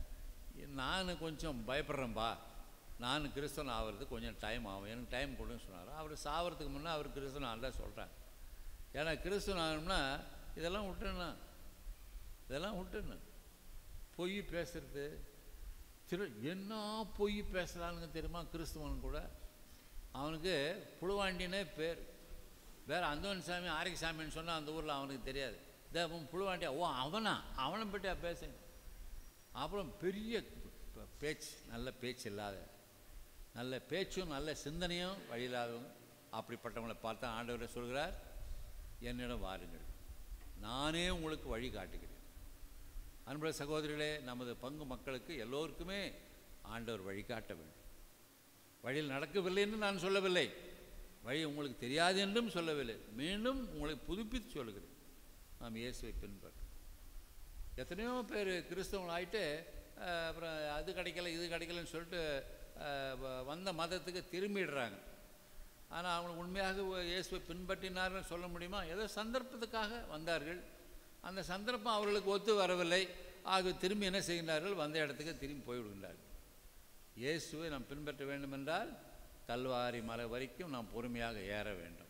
நான் கொஞ்சம் பயப்படுறேன்பா நான் கிறிஸ்தவன் ஆகிறது கொஞ்சம் டைம் ஆகும் எனக்கு டைம் கொடுன்னு சொன்னார் அவர் சாவறதுக்கு முன்னே அவர் கிறிஸ்தவன் ஆகிறதா சொல்கிறேன் ஏன்னா கிறிஸ்தவன் ஆகணும்னா இதெல்லாம் விட்டுணும் இதெல்லாம் விட்டுணும் பொய் பேசுறது திரு என்ன பொய் பேசுகிறானுங்க தெரியுமா கிறிஸ்துவன் கூட அவனுக்கு புழுவாண்டினே பேர் வேறு அந்தோன் சாமி ஆரோக்கிய சாமின்னு சொன்னால் அந்த ஊரில் அவனுக்கு தெரியாது தேவன் புழுவாண்டியா ஓ அவனா அவனை பற்றியா பேசுங்க அப்புறம் பெரிய ப- பேச்சு நல்ல பேச்சு இல்லாத நல்ல பேச்சும் நல்ல சிந்தனையும் வழி இல்லாதவங்க அப்படிப்பட்டவங்களை பார்த்தா ஆண்டவரை சொல்கிறார் என்னிடம் வாருங்கள் நானே உங்களுக்கு வழி காட்டுகிறேன் அன்புள்ள சகோதரிகளே நமது பங்கு மக்களுக்கு எல்லோருக்குமே ஆண்டவர் வழிகாட்ட வேண்டும் வழியில் நடக்கவில்லை என்று நான் சொல்லவில்லை வழி உங்களுக்கு தெரியாது என்றும் சொல்லவில்லை மீண்டும் உங்களை புதுப்பித்து சொல்கிறேன் நாம் இயேசுவை பின்பற்ற எத்தனையோ பேர் கிறிஸ்தவங்கள் ஆயிட்டு அஹ், அப்புறம் அது கிடைக்கல இது கிடைக்கலன்னு சொல்லிட்டு அஹ், வ- வந்த மதத்துக்கு திரும்பிடுறாங்க ஆனால் அவங்க உண்மையாக இயேசுவை பின்பற்றினார்கள் சொல்ல முடியுமா ஏதோ சந்தர்ப்பத்துக்காக வந்தார்கள் அந்த சந்தர்ப்பம் அவர்களுக்கு ஒத்து வரவில்லை ஆக திரும்பி என்ன செய்கின்றார்கள் வந்த இடத்துக்கு திரும்பி போய்விடுகின்றார்கள் இயேசுவை நாம் பின்பற்ற வேண்டுமென்றால் கல்வாரி மலை வரைக்கும் நாம் பொறுமையாக ஏற வேண்டும்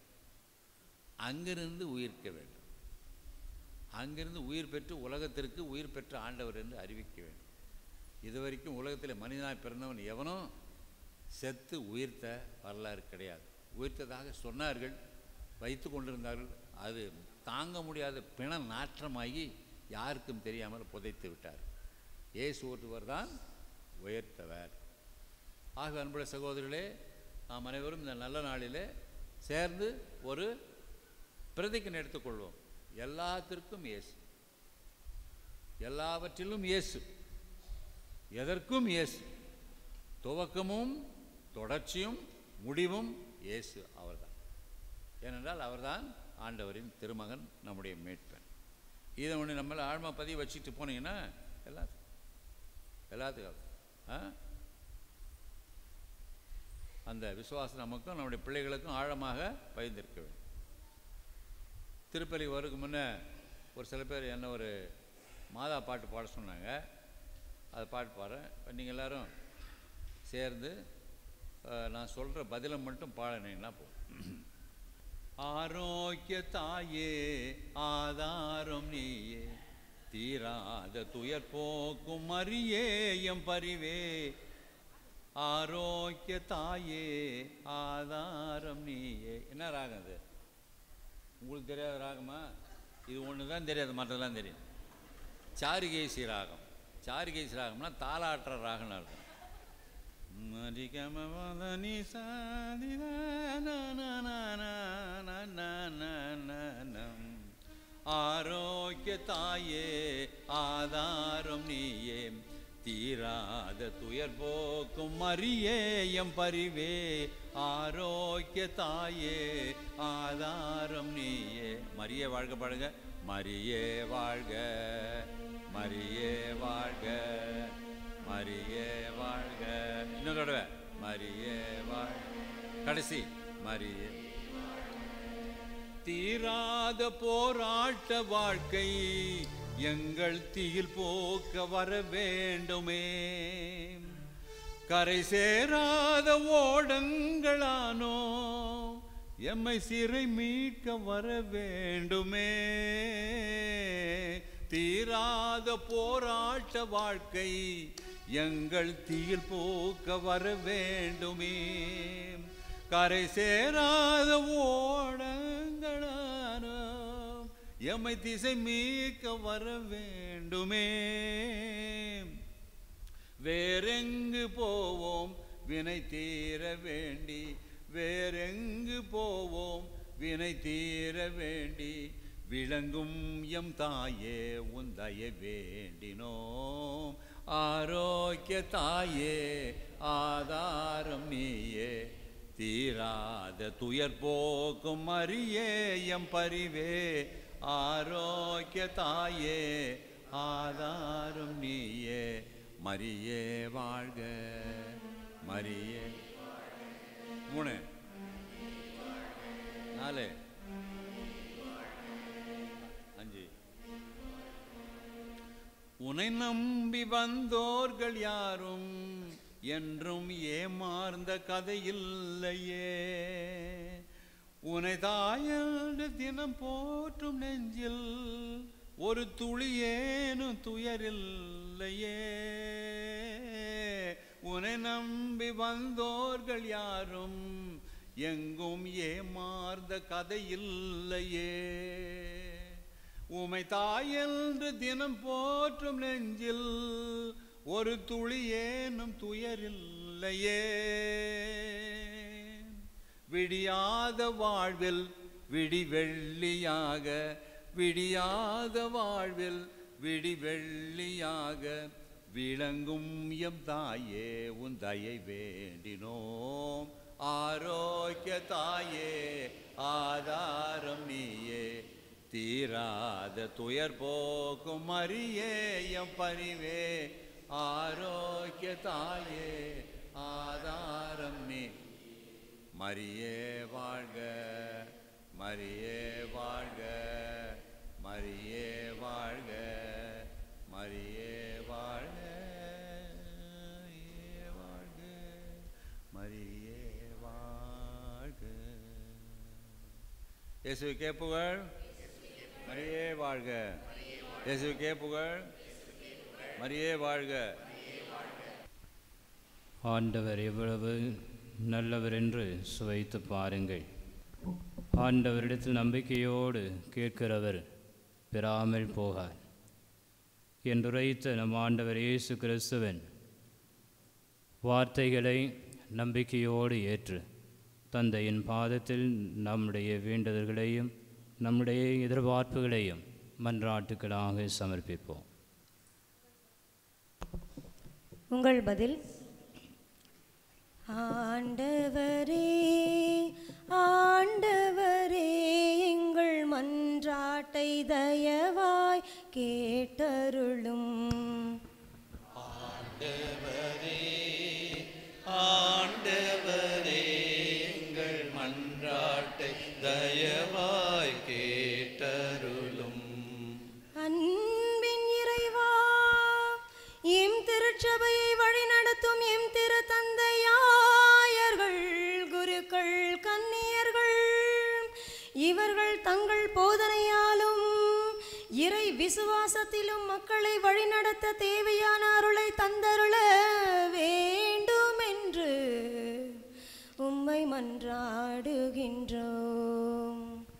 அங்கிருந்து உயிர்க்க வேண்டும் அங்கிருந்து உயிர் பெற்று உலகத்திற்கு உயிர் பெற்ற ஆண்டவர் என்று அறிவிக்க வேண்டும் இதுவரைக்கும் உலகத்தில் மனிதனாய் பிறந்தவன் எவனும் செத்து உயிர்த்த வரலாறு கிடையாது உயிர்த்ததாக சொன்னார்கள் வைத்து கொண்டிருந்தார்கள் அது தாங்க முடியாத பிண நாற்றமாகி யாருக்கும் தெரியாமல் புதைத்து விட்டார் இயேசு ஒருவர் தான் உயர்த்தவர் ஆக அன்புள்ள சகோதரர்களே நாம் அனைவரும் இந்த நல்ல நாளிலே சேர்ந்து ஒரு பிரதிக்கன் எடுத்துக்கொள்வோம் எல்லாத்திற்கும் இயேசு எல்லாவற்றிலும் இயேசு எதற்கும் இயேசு துவக்கமும் தொடர்ச்சியும் முடிவும் இயேசு அவர்தான் ஏனென்றால் அவர்தான் ஆண்டவரின் திருமகன் நம்முடைய மீட்பன் இதை ஒன்று நம்மள ஆழ்மா பதிவு வச்சுட்டு போனீங்கன்னா எல்லாத்துக்கும் எல்லாத்துக்கும் ஆ அந்த விசுவாசம் நமக்கும் நம்முடைய பிள்ளைகளுக்கும் ஆழமாக பயந்திருக்க வேண்டும் திருப்பலி வரதுக்கு முன்னே ஒரு சில பேர் என்ன ஒரு மாதா பாட்டு பாட சொன்னாங்க அது பாட்டு பாடுறேன் இப்போ நீங்கள் எல்லாரும் சேர்ந்து அஹ், நான் சொல்கிற பதிலை மட்டும் பாடினீங்கன்னா போதும் ஆரோக்கிய தாயே ஆதாரம் நீயே தீராத துயர் போக்கும் மரியே எம் பரிவே ஆரோக்கிய தாயே ஆதாரம் நீயே என்ன ராகம் அது உங்களுக்கு தெரியாத ராகமா இது ஒன்று தான் தெரியாது மற்றதெல்லாம் தெரியும் சாருகேசி ராகம் சாருகேசி ராகம்னா தாளாட்டுற ராகம்னு அர்த்தம் மரிகம வதனி சாதித ந ந ந ந ந ந ந ந நம். ஆரோக்கிய தாயே ஆதாரம் நீயே தீராத துயர் போக்கும் மரியேயம் பரிவே ஆரோக்கிய தாயே ஆதாரம் நீயே மரியே வாழ்க பாடுங்க மரியே வாழ்க மரியே வாழ்க மரியே வாழ்க இன்னொரு தடவை மரியே வாழ்க கடைசி மரியே தீராத போராட்ட வாழ்க்கை எங்கள் தீயில் போக்க வர வேண்டுமே கரை சேராத ஓடங்களானோ எம்மை சிறை மீட்க வர வேண்டுமே தீராத போராட்ட வாழ்க்கை எங்கள் தீயில் போக்க வர வேண்டுமே கரை சேராத ஓடங்களான எம்மை திசை மீட்க வர வேண்டுமே வேறெங்கு போவோம் வினை தீர வேண்டி வேறெங்கு போவோம் வினை தீர வேண்டி விளங்கும் எம் தாயே உந்தய வேண்டினோம் ஆரோக்கிய தாயே ஆதாரம் நீயே தீராத துயர் போக்கும் அரியே எம் பரிவே ஆரோக்கிய தாயே ஆதாரம் நீயே மரியே வாழ்க மரியே மூணு நாலு அஞ்சு உன்னை நம்பி வந்தோர்கள் யாரும் என்றும் ஏமாறுந்த கதையில்லையே உனை தாயன்று தினம் போற்றும் நெஞ்சில் ஒரு துளியேனும் துயரில்லையே உனை நம்பி வந்தோர்கள் யாரும் எங்கும் ஏமாறுந்த கதையில்லையே உமை தாயென்று தினம் போற்றும் நெஞ்சில் ஒரு துளியேனும் துயரில்லையே விடியாத வாழ்வில் விடி வெள்ளியாக விடியாத வாழ்வில் விடி வெள்ளியாக விளங்கும் எம் தாயே உன் தயை வேண்டினோம் ஆரோக்கிய தாயே ஆதாரம் நீயே தீராத துயர் போக்கும் அரியே எம் பரிவே ஆரோக்கிய தாயே ஆதாரம் நீ மரியே வாழ்க மரியே வாழ்க மரியே வாழ்க மரியே வாழ்க மரியே வாழ்க மரியே வாழ்க இயேசுக்கே புகழ் மரியே வாழ்க இயேசுக்கே புகழ் மரியே வாழ்க ஆண்டவர் எவ்வளவு நல்லவர் என்று சுவைத்து பாருங்கள் ஆண்டவரிடத்தில் நம்பிக்கையோடு கேட்கிறவர் பெறாமல் போகார் என்றுரைத்த நம் ஆண்டவர் இயேசு கிறிஸ்துவன் வார்த்தைகளை நம்பிக்கையோடு ஏற்று தந்தையின் பாதத்தில் நம்முடைய வேண்டுதல்களையும் நம்முடைய எதிர்பார்ப்புகளையும் மன்றாட்டுக்களாக சமர்ப்பிப்போம் உங்கள் பதில் ஆண்டவரே ஆண்டவரே எங்கள் மன்றாட்டை தயவாய் கேட்டருளும் ஆண்டவரே எங்கள் மன்றாட்டை தயவாய் கேட்டருளும் அன்பின் இறைவா எம் திருச்சபையை வழிநடத்தும் எம் திரு தந்தையாயர்கள் குருக்கள் கன்னியர்கள் இவர்கள் தங்கள் போதனையாலும் இறை விசுவாசத்திலும் மக்களை வழிநடத்த தேவையான அருளை தந்தருள வேண்டும் என்று உம்மை மன்றாடுகின்றோம்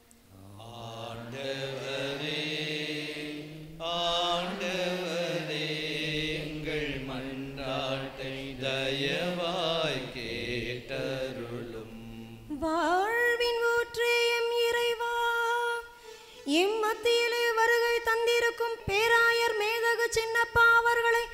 ஆண்டவரே எங்கள் மன்றாட்டை தயவாய் கேட்டருளும் வாழ்வின் ஊற்றே எம் இறைவா எம் மத்தியிலே வருகை தந்திருக்கும் பேராயர் மேதகு சின்னப்பா அவர்களை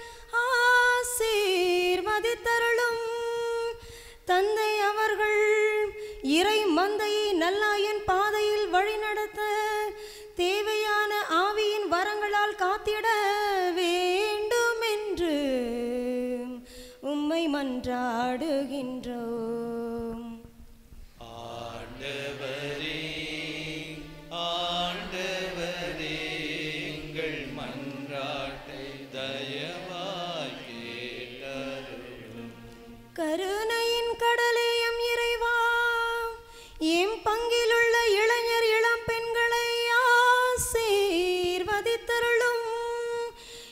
ஆசீர்வதித்தருளும் தந்தை அவர்கள் இறை மந்தையை நல்லாயன் பாதையில் வழிநடத்த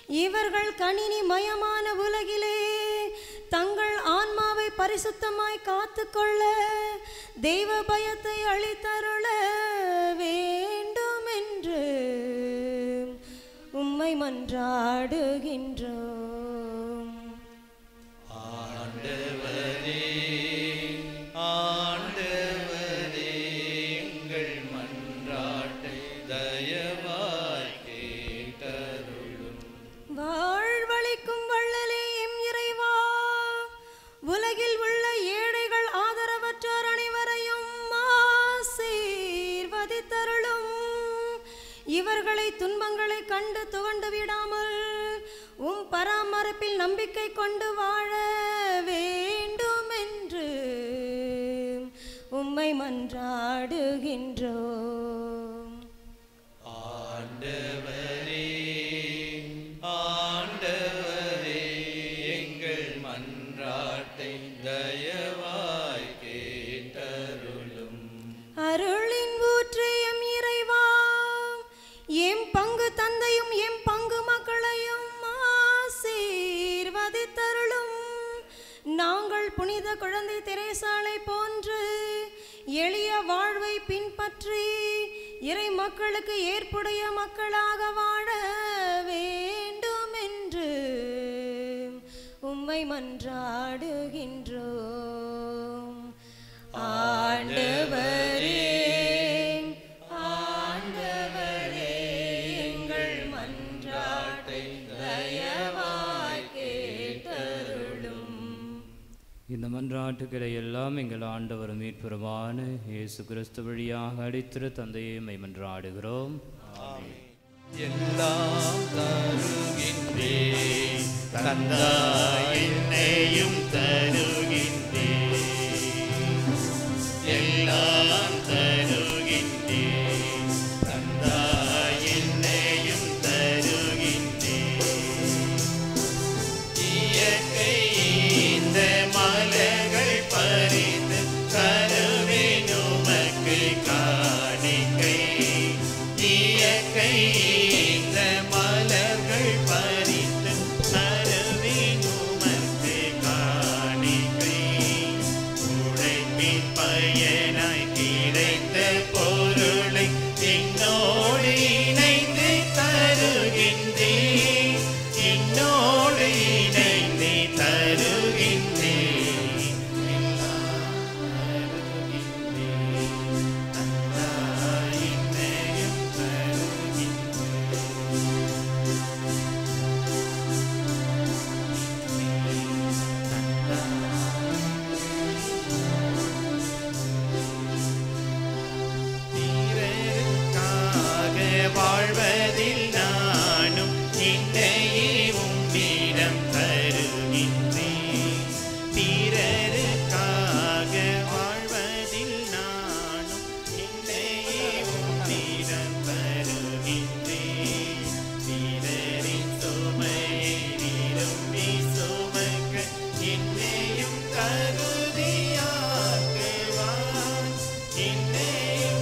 இவர்கள் கணினி மயமான உலகிலே தங்கள் ஆன்மாவை பரிசுத்தமாய் காத்துக்கொள்ள தெய்வ பயத்தை அளித்தருள வேண்டும் என்று உம்மை மன்றாடுகின்றோம் ஆண்டவரே ஆண்டவரே எங்கள் மன்றாட்டை தயவாய் கேட்டருளும் வாழ்வளிக்கும் வள்ளலே எம் இறைவா உலகில் உள்ள ஏழைகள் ஆதரவற்றோர் அனைவரையும் ஆசீர்வதித்தருளும் இவர்களை துன்பங்களை கண்டு துவண்டு விடாமல் உம் பராமரிப்பில் நம்பிக்கை கொண்டு வாழ வேண்டும் என்று உம்மை மன்றாடுகின்றோம் ஆண்டவரே ஆண்டவரே எங்கள் மன்றாட்டை தயவாய் கேட்டருளும் அருளின் ஊற்று எம் இறைவா எம் பங்கு தந்தையும் எம் பங்கு மக்களையும் ஆசீர்வதித்தருளும் நாங்கள் புனித குழந்தை திரைசாலை போன்று எளிய வாழ்வை பின்பற்றி இறை மக்களுக்கு ஏற்புடைய மக்களாக வாழ வேண்டும் என்று உம்மை மன்றாடுகின்றோம் ஆண்டவரே ஆண்டவரே எங்கள் மன்றாட்டை தயவாய் கேட்டருளும் இந்த மன்றாட்டுக்களை எல்லாம் எங்கள் ஆண்டவரும் மீட்புறமான இயேசு கிறிஸ்து வழியாக அடித்திரு தந்தையை மை மன்றாடுகிறோம் எல்லாம் தருகின்றே தந்தாய் என்னையும் தருகின்றே எல்லாம் தருகின்றே தந்தாய் என்னையும் தருகின்றே இயற்கை இந்த மலர்கள் பறித்து தருவேன் உமக்கு காணிக்கை இயற்கை இந்த மலர்கள் பறித்து தருவேன் உமக்கு காணிக்கை உழைப்பின் பயனாய் கிடைத்த பொருளை என்னோடு இணைந்து தருகின்றேன் என்னோடு இணைந்து தருகின்றேன் எல்லாம் தருகின்றேன் தந்தாய் என்னையும் பிறருக்காக வாழ்வதில் நானும் என்னையே உம்மிடம் தருகின்றேன் பிறருக்காக வாழ்வதில் நானும் என்னையே உம்மிடம் தருகின்றேன் பிறரின் சுமையை விரும்பி சுமக்க என்னையும் தகுதியாக்குவான் என்னையும்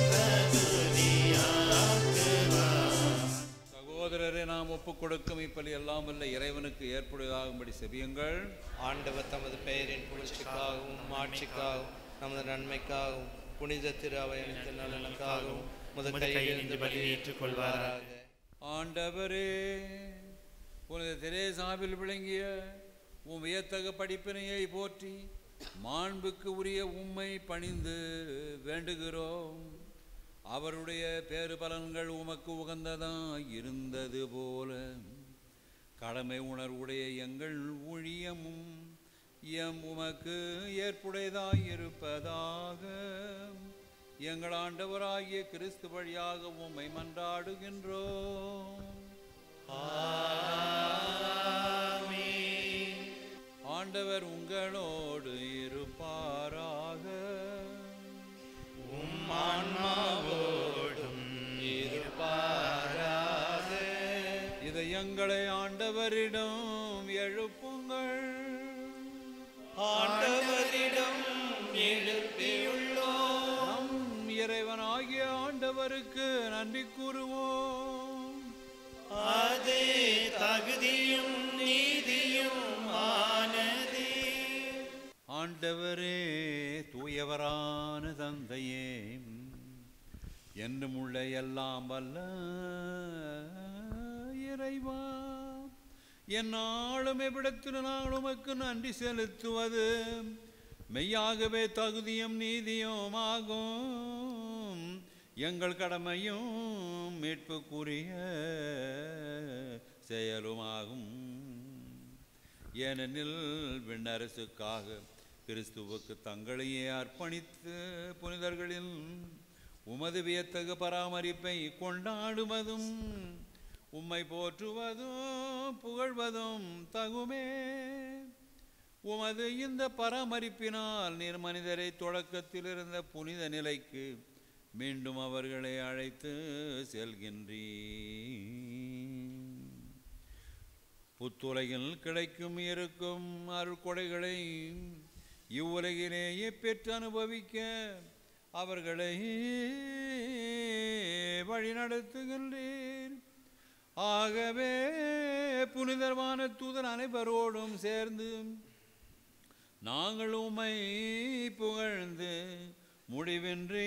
தகுதியாக்குவான் சகோதரரை நாம் ஒப்புக் கொடுக்கும் இப்பலி எல்லாம் வல்ல இறைவனுக்கு ஏற்புடையதாகும்படி செவியுங்கள் ஆண்டவர் தமது பெயரின் புகழ்ச்சிக்காகவும் மாட்சிக்காகவும் நமது நன்மைக்காகவும் புனித திரு அவையத்தின் நலனுக்காகவும் முதல் கையிலிருந்து பலி ஏற்றுக்கொள்வாராக ஆண்டவரே புனித தெரேசாவில் விளங்கிய உம் வியத்தக படிப்பினையை போற்றி மாண்புக்கு உரிய உம்மை பணிந்து வேண்டுகிறோம் அவருடைய பேறு பலன்கள் உமக்கு உகந்ததாய் இருந்தது போல கடமை உணர்வுடைய எங்கள் ஊழியமும் எம் உமக்கு ஏற்புடையதாய் இருப்பதாக எங்கள் ஆண்டவராகிய கிறிஸ்து வழியாக உம்மை மன்றாடுகின்றோம் ஆண்டவர் உங்களோடு இருப்பாராக ஆன்மாவோடும் இருப்பாராக இதை எங்களை ஆண்டவரிடம் எழுப்புங்கள் ஆண்டவரிடம் எழுப்பியுள்ளோம் நம் இறைவனாகிய ஆண்டவருக்கு நன்றி கூறுவோம் அது தகுதி தந்தையே என்றும் உள்ள எல்லாம் வல்ல இறைவா என்னாலும் எவ்விடத்தில் நாங்கள் உமக்கு நன்றி செலுத்துவது மெய்யாகவே தகுதியும் நீதியும் ஆகும் எங்கள் கடமையும் மீட்புக்குரிய செயலுமாகும் ஏனெனில் விண்ணரசுக்காக கிறிஸ்துவுக்கு தங்களையே அர்ப்பணித்து புனிதர்களின் உமது வியத்தகு பராமரிப்பை கொண்டாடுவதும் உம்மை போற்றுவதும் புகழ்வதும் தகுமே உமது இந்த பராமரிப்பினால் நீர் மனிதரை தொடக்கத்தில் இருந்த புனித நிலைக்கு மீண்டும் அவர்களை அழைத்து செல்கின்றீ புத்துலகில் கிடைக்கும் இருக்கும் அருள்கொடைகளை இவ்வுலகிலேயே பெற்று அனுபவிக்க அவர்களை வழிநடத்துகின்றீர் ஆகவே புனிதர்வான தூதர் அனைவரோடும் சேர்ந்து நாங்கள் உம்மை புகழ்ந்து முடிவின்றி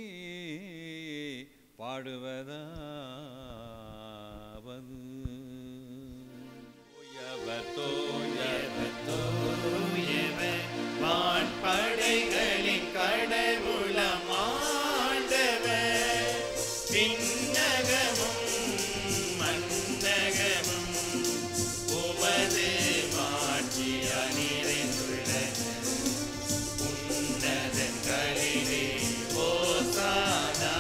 பாடுவதாவது தூயவர் தூயவர் தூயவர் வான்படைகளின் கடவுளம் ஆண்டவர் விண்ணகமும் மன்னகமும் உமது மாட்சியால் நிறைந்துள்ளன உன்னதங்களிலே ஓசானா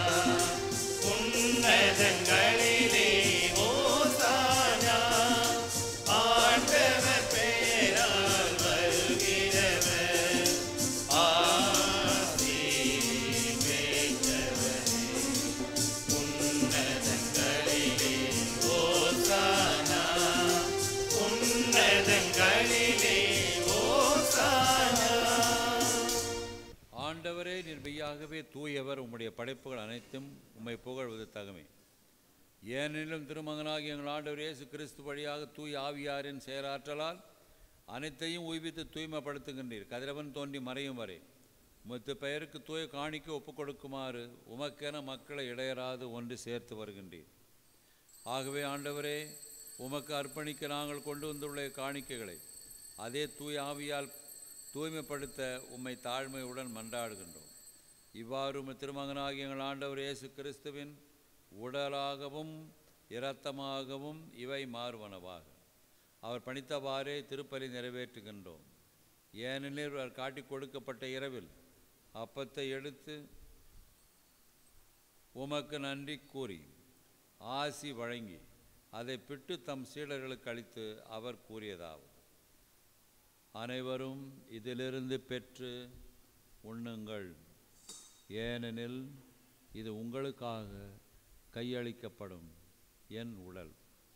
உன்னதங்களிலே ஓசானா ஆண்டவர் பெயரால் வருகிறவர் ஆசி பெற்றவரே உன்னதங்களிலே ஓசானா உன்னதங்களிலே ஓசானா ஆண்டவரே நிர்மையாகவே தூயவர் உம்முடைய படைப்புகள் அனைத்தும் உம்மை புகழ்வது தகுமே ஏனெனிலும் திருமகனாகிய எங்கள் ஆண்டவர் இயேசு கிறிஸ்து வழியாக தூய் ஆவியாரின் செயலாற்றலால் அனைத்தையும் உய்வித்து தூய்மைப்படுத்துகின்றீர் கதிரவன் தோன்றி மறையும் வரை உமது பெயருக்கு தூய காணிக்க ஒப்புக் கொடுக்குமாறு உமக்கென மக்களை இடையராது ஒன்று சேர்த்து வருகின்றீர் ஆகவே ஆண்டவரே உமக்கு அர்ப்பணிக்க நாங்கள் கொண்டு வந்துள்ள காணிக்கைகளை அதே தூய் ஆவியால் தூய்மைப்படுத்த உம்மை தாழ்மையுடன் மன்றாடுகின்றோம் இவ்வாறு உம் திருமகனாகிய எங்கள் ஆண்டவர் இயேசு கிறிஸ்துவின் உடலாகவும் இரத்தமாகவும் இவை மாறுவனவாக அவர் பணித்தவாறே திருப்பலி நிறைவேற்றுகின்றோம் ஏனெனில் அவர் காட்டிக் கொடுக்கப்பட்ட இரவில் அப்பத்தை எடுத்து உமக்கு நன்றி கூறி ஆசி வழங்கி அதை பிட்டு தம் சீடர்களுக்கு அளித்து அவர் கூறியதாகும் அனைவரும் இதிலிருந்து பெற்று உண்ணுங்கள் ஏனெனில் இது உங்களுக்காக கையளிக்கப்படும் என் உடல்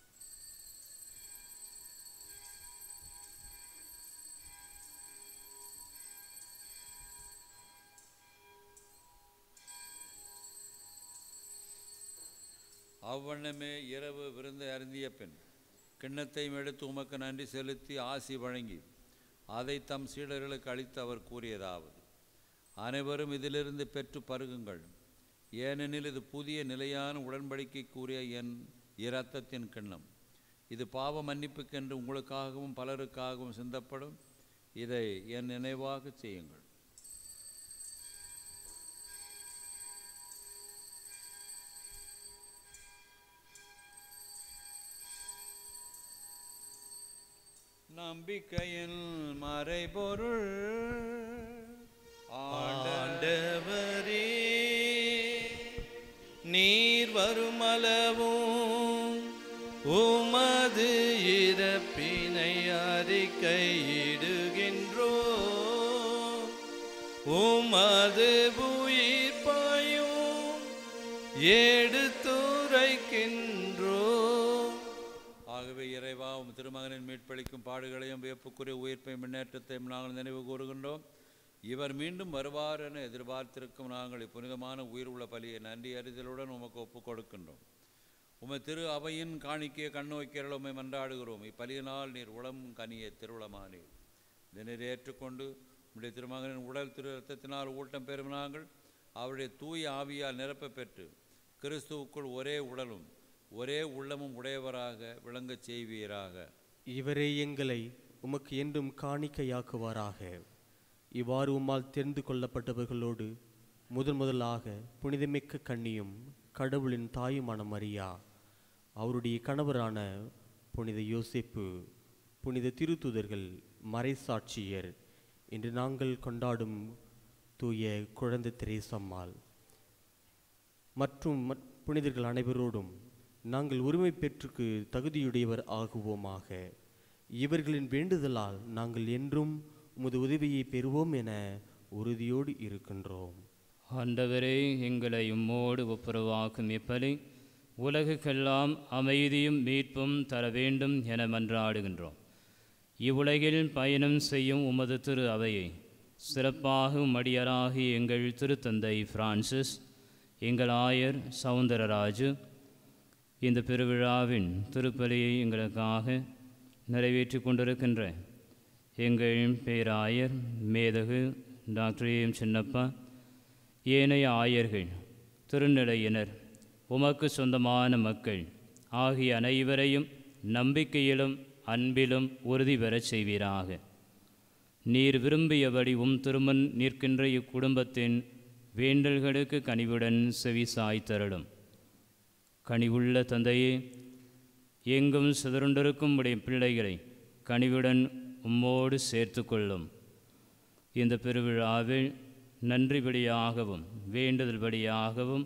அவ்வண்ணமே இரவு விருந்து அருந்திய பின் கிண்ணத்தையும் எடுத்து உமக்கு நன்றி செலுத்தி ஆசி வழங்கி அதை தம் சீடர்களுக்கு அளித்து அவர் கூறியதாவது அனைவரும் இதிலிருந்து பெற்று பருகுங்கள் ஏனெனில் இது புதிய நிலையான உடன்படிக்கைக்குரிய என் இரத்தத்தின் கிண்ணம் இது பாவ மன்னிப்புக்கென்று உங்களுக்காகவும் பலருக்காகவும் சிந்தப்படும் இதை என் நினைவாக செய்யுங்கள் நம்பிக்கையின் மறைபொருள் ஆண்ட ஆண்டவரே நீர் வருமளவும் உமது இறப்பினை அறிக்கையிடுகின்றோ உமது உயிர்ப்பையும் எடுத்துரைக்கின்றோ ஆகவே இறைவா உம் திருமகனின் மீட்பளிக்கும் பாடுகளையும் வியப்புக்குரிய உயிர்ப்பை முன்னேற்றத்தையும் நாங்கள் நினைவு கூறுகின்றோம் இவர் மீண்டும் வருவார் என எதிர்பார்த்திருக்கும் நாங்கள் இப்புனிதமான உயிர் உள்ள பலியை நன்றி அறிதலுடன் உமக்கு ஒப்புக் கொடுக்கின்றோம் உமை திரு அவையின் காணிக்கையை கண்ணோக்கிறல் உம்மை மன்றாடுகிறோம் இப்பலியினால் நீர் உளம் கனிய திருவுளமானீர் இதனை ஏற்றுக்கொண்டு உம்முடைய திருமகனின் உடல் திரு ரத்தத்தினால் ஊட்டம் பெறும் நாங்கள் அவருடைய தூய ஆவியால் நிரப்பப் பெற்று கிறிஸ்துவுக்குள் ஒரே உடலும் ஒரே உள்ளமும் உடையவராக விளங்கச் செய்வீராக இவரே எங்களை உமக்கு என்றும் காணிக்கையாக்குவாராக இவ்வாறு உம்மால் தெரிந்து கொள்ளப்பட்டவர்களோடு முதன் முதலாக புனிதமிக்க கன்னியும் கடவுளின் தாயுமான மரியா அவருடைய கணவரான புனித யோசேப்பு புனித திருத்துதர்கள் மறைசாட்சியர் இன்று நாங்கள் கொண்டாடும் தூய குழந்தை திரேசம்மாள் மற்றும் மற்- புனிதர்கள் அனைவரோடும் நாங்கள் உரிமை பெற்றுக்கு தகுதியுடையவர் ஆகுவோமாக இவர்களின் வேண்டுதலால் நாங்கள் என்றும் உமது உதவியை பெறுவோம் என உறுதியோடு இருக்கின்றோம் ஆண்டவரே எங்களை உம்மோடு ஒப்புரவாக்கும் இப்பலி உலகுக்கெல்லாம் அமைதியும் மீட்பும் தர வேண்டும் என மன்றாடுகின்றோம் இவ்வுலகில் பயணம் செய்யும் உமது திரு அவையை சிறப்பாக மடியராகி எங்கள் திருத்தந்தை பிரான்சிஸ் எங்கள் ஆயர் சவுந்தரராஜு இந்த பெருவிழாவின் திருப்பலியை எங்களுக்காக நிறைவேற்றி கொண்டிருக்கின்ற எங்கள் பேராயர் மேதகு டாக்டர் ஏம் சின்னப்பா ஏனைய ஆயர்கள் திருநிலையினர் உமக்கு சொந்தமான மக்கள் ஆகிய அனைவரையும் நம்பிக்கையிலும் அன்பிலும் உறுதி பெறச் செய்வீராக நீர் விரும்பியபடி உம் திருமன் நிற்கின்ற இக்குடும்பத்தின் வேண்டல்களுக்கு கனிவுடன் செவி சாய்த்தருளும் கனிவுள்ள தந்தையே எங்கும் சிதறுண்டிருக்கும் உடைய பிள்ளைகளை கனிவுடன் உம்மோடு சேர்த்து கொள்ளும் இந்த பெருவிழாவில் நன்றிபடியாகவும் வேண்டுதல்படியாகவும்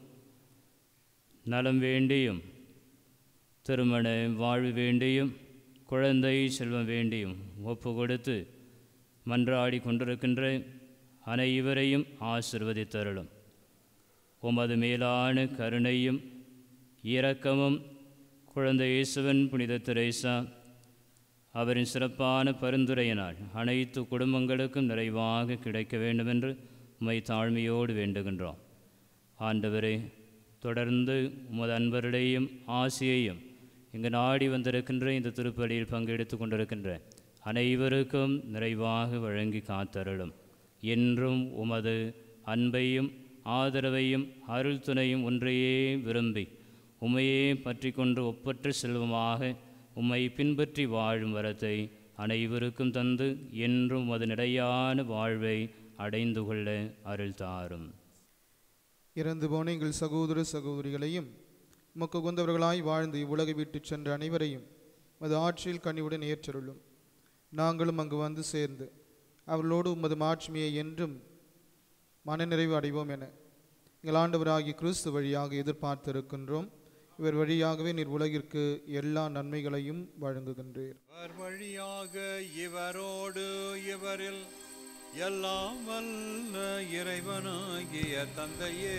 நலம் வேண்டியும் திருமண வாழ்வு வேண்டியும் குழந்தை செல்வம் வேண்டியும் ஒப்பு கொடுத்து மன்றாடி கொண்டிருக்கின்ற அனைவரையும் ஆசிர்வதித்தருளும் உமது மேலான கருணையும் இரக்கமும் குழந்தை இயேசுவன் புனித தெரேசா அவரின் சிறப்பான பரிந்துரையினால் அனைத்து குடும்பங்களுக்கும் நிறைவாக கிடைக்க வேண்டுமென்று உம்மை தாழ்மையோடு வேண்டுகின்றோம் ஆண்டவரே தொடர்ந்து உமது அன்பருடையும் ஆசியையும் இங்கு நாடி வந்திருக்கின்ற இந்த திருப்பலியில் பங்கெடுத்து கொண்டிருக்கின்ற அனைவருக்கும் நிறைவாக வழங்கி காத்தருளும் என்றும் உமது அன்பையும் ஆதரவையும் அருள் துணையும் ஒன்றையே விரும்பி உம்மையே பற்றி கொண்டு ஒப்பற்ற செல்வமாக உம்மை பின்பற்றி வாழும் வரத்தை அனைவருக்கும் தந்து என்றும் உமது நிலையான வாழ்வை அடைந்து கொள்ள அருள் தாரும் இறந்து போன எங்கள் சகோதர சகோதரிகளையும் உமக்கு உகந்தவர்களாய் வாழ்ந்து இவ்வுலகை விட்டுச் சென்ற அனைவரையும் உமது ஆட்சியில் கனிவுடன் ஏற்றருளும் நாங்களும் அங்கு வந்து சேர்ந்து அவர்களோடு உமது மாட்சிமையை என்றும் மனநிறைவு அடைவோம் என எங்கள் ஆண்டவராகிய கிறிஸ்து வழியாக எதிர்பார்த்திருக்கின்றோம் இவர் வழியாகவே நீர் உலகிற்கு எல்லா நன்மைகளையும் வழங்குகின்றீர் அவர் வழியாக இவரோடு இவரில் எல்லாம் வல்ல இறைவனாகிய தந்தையே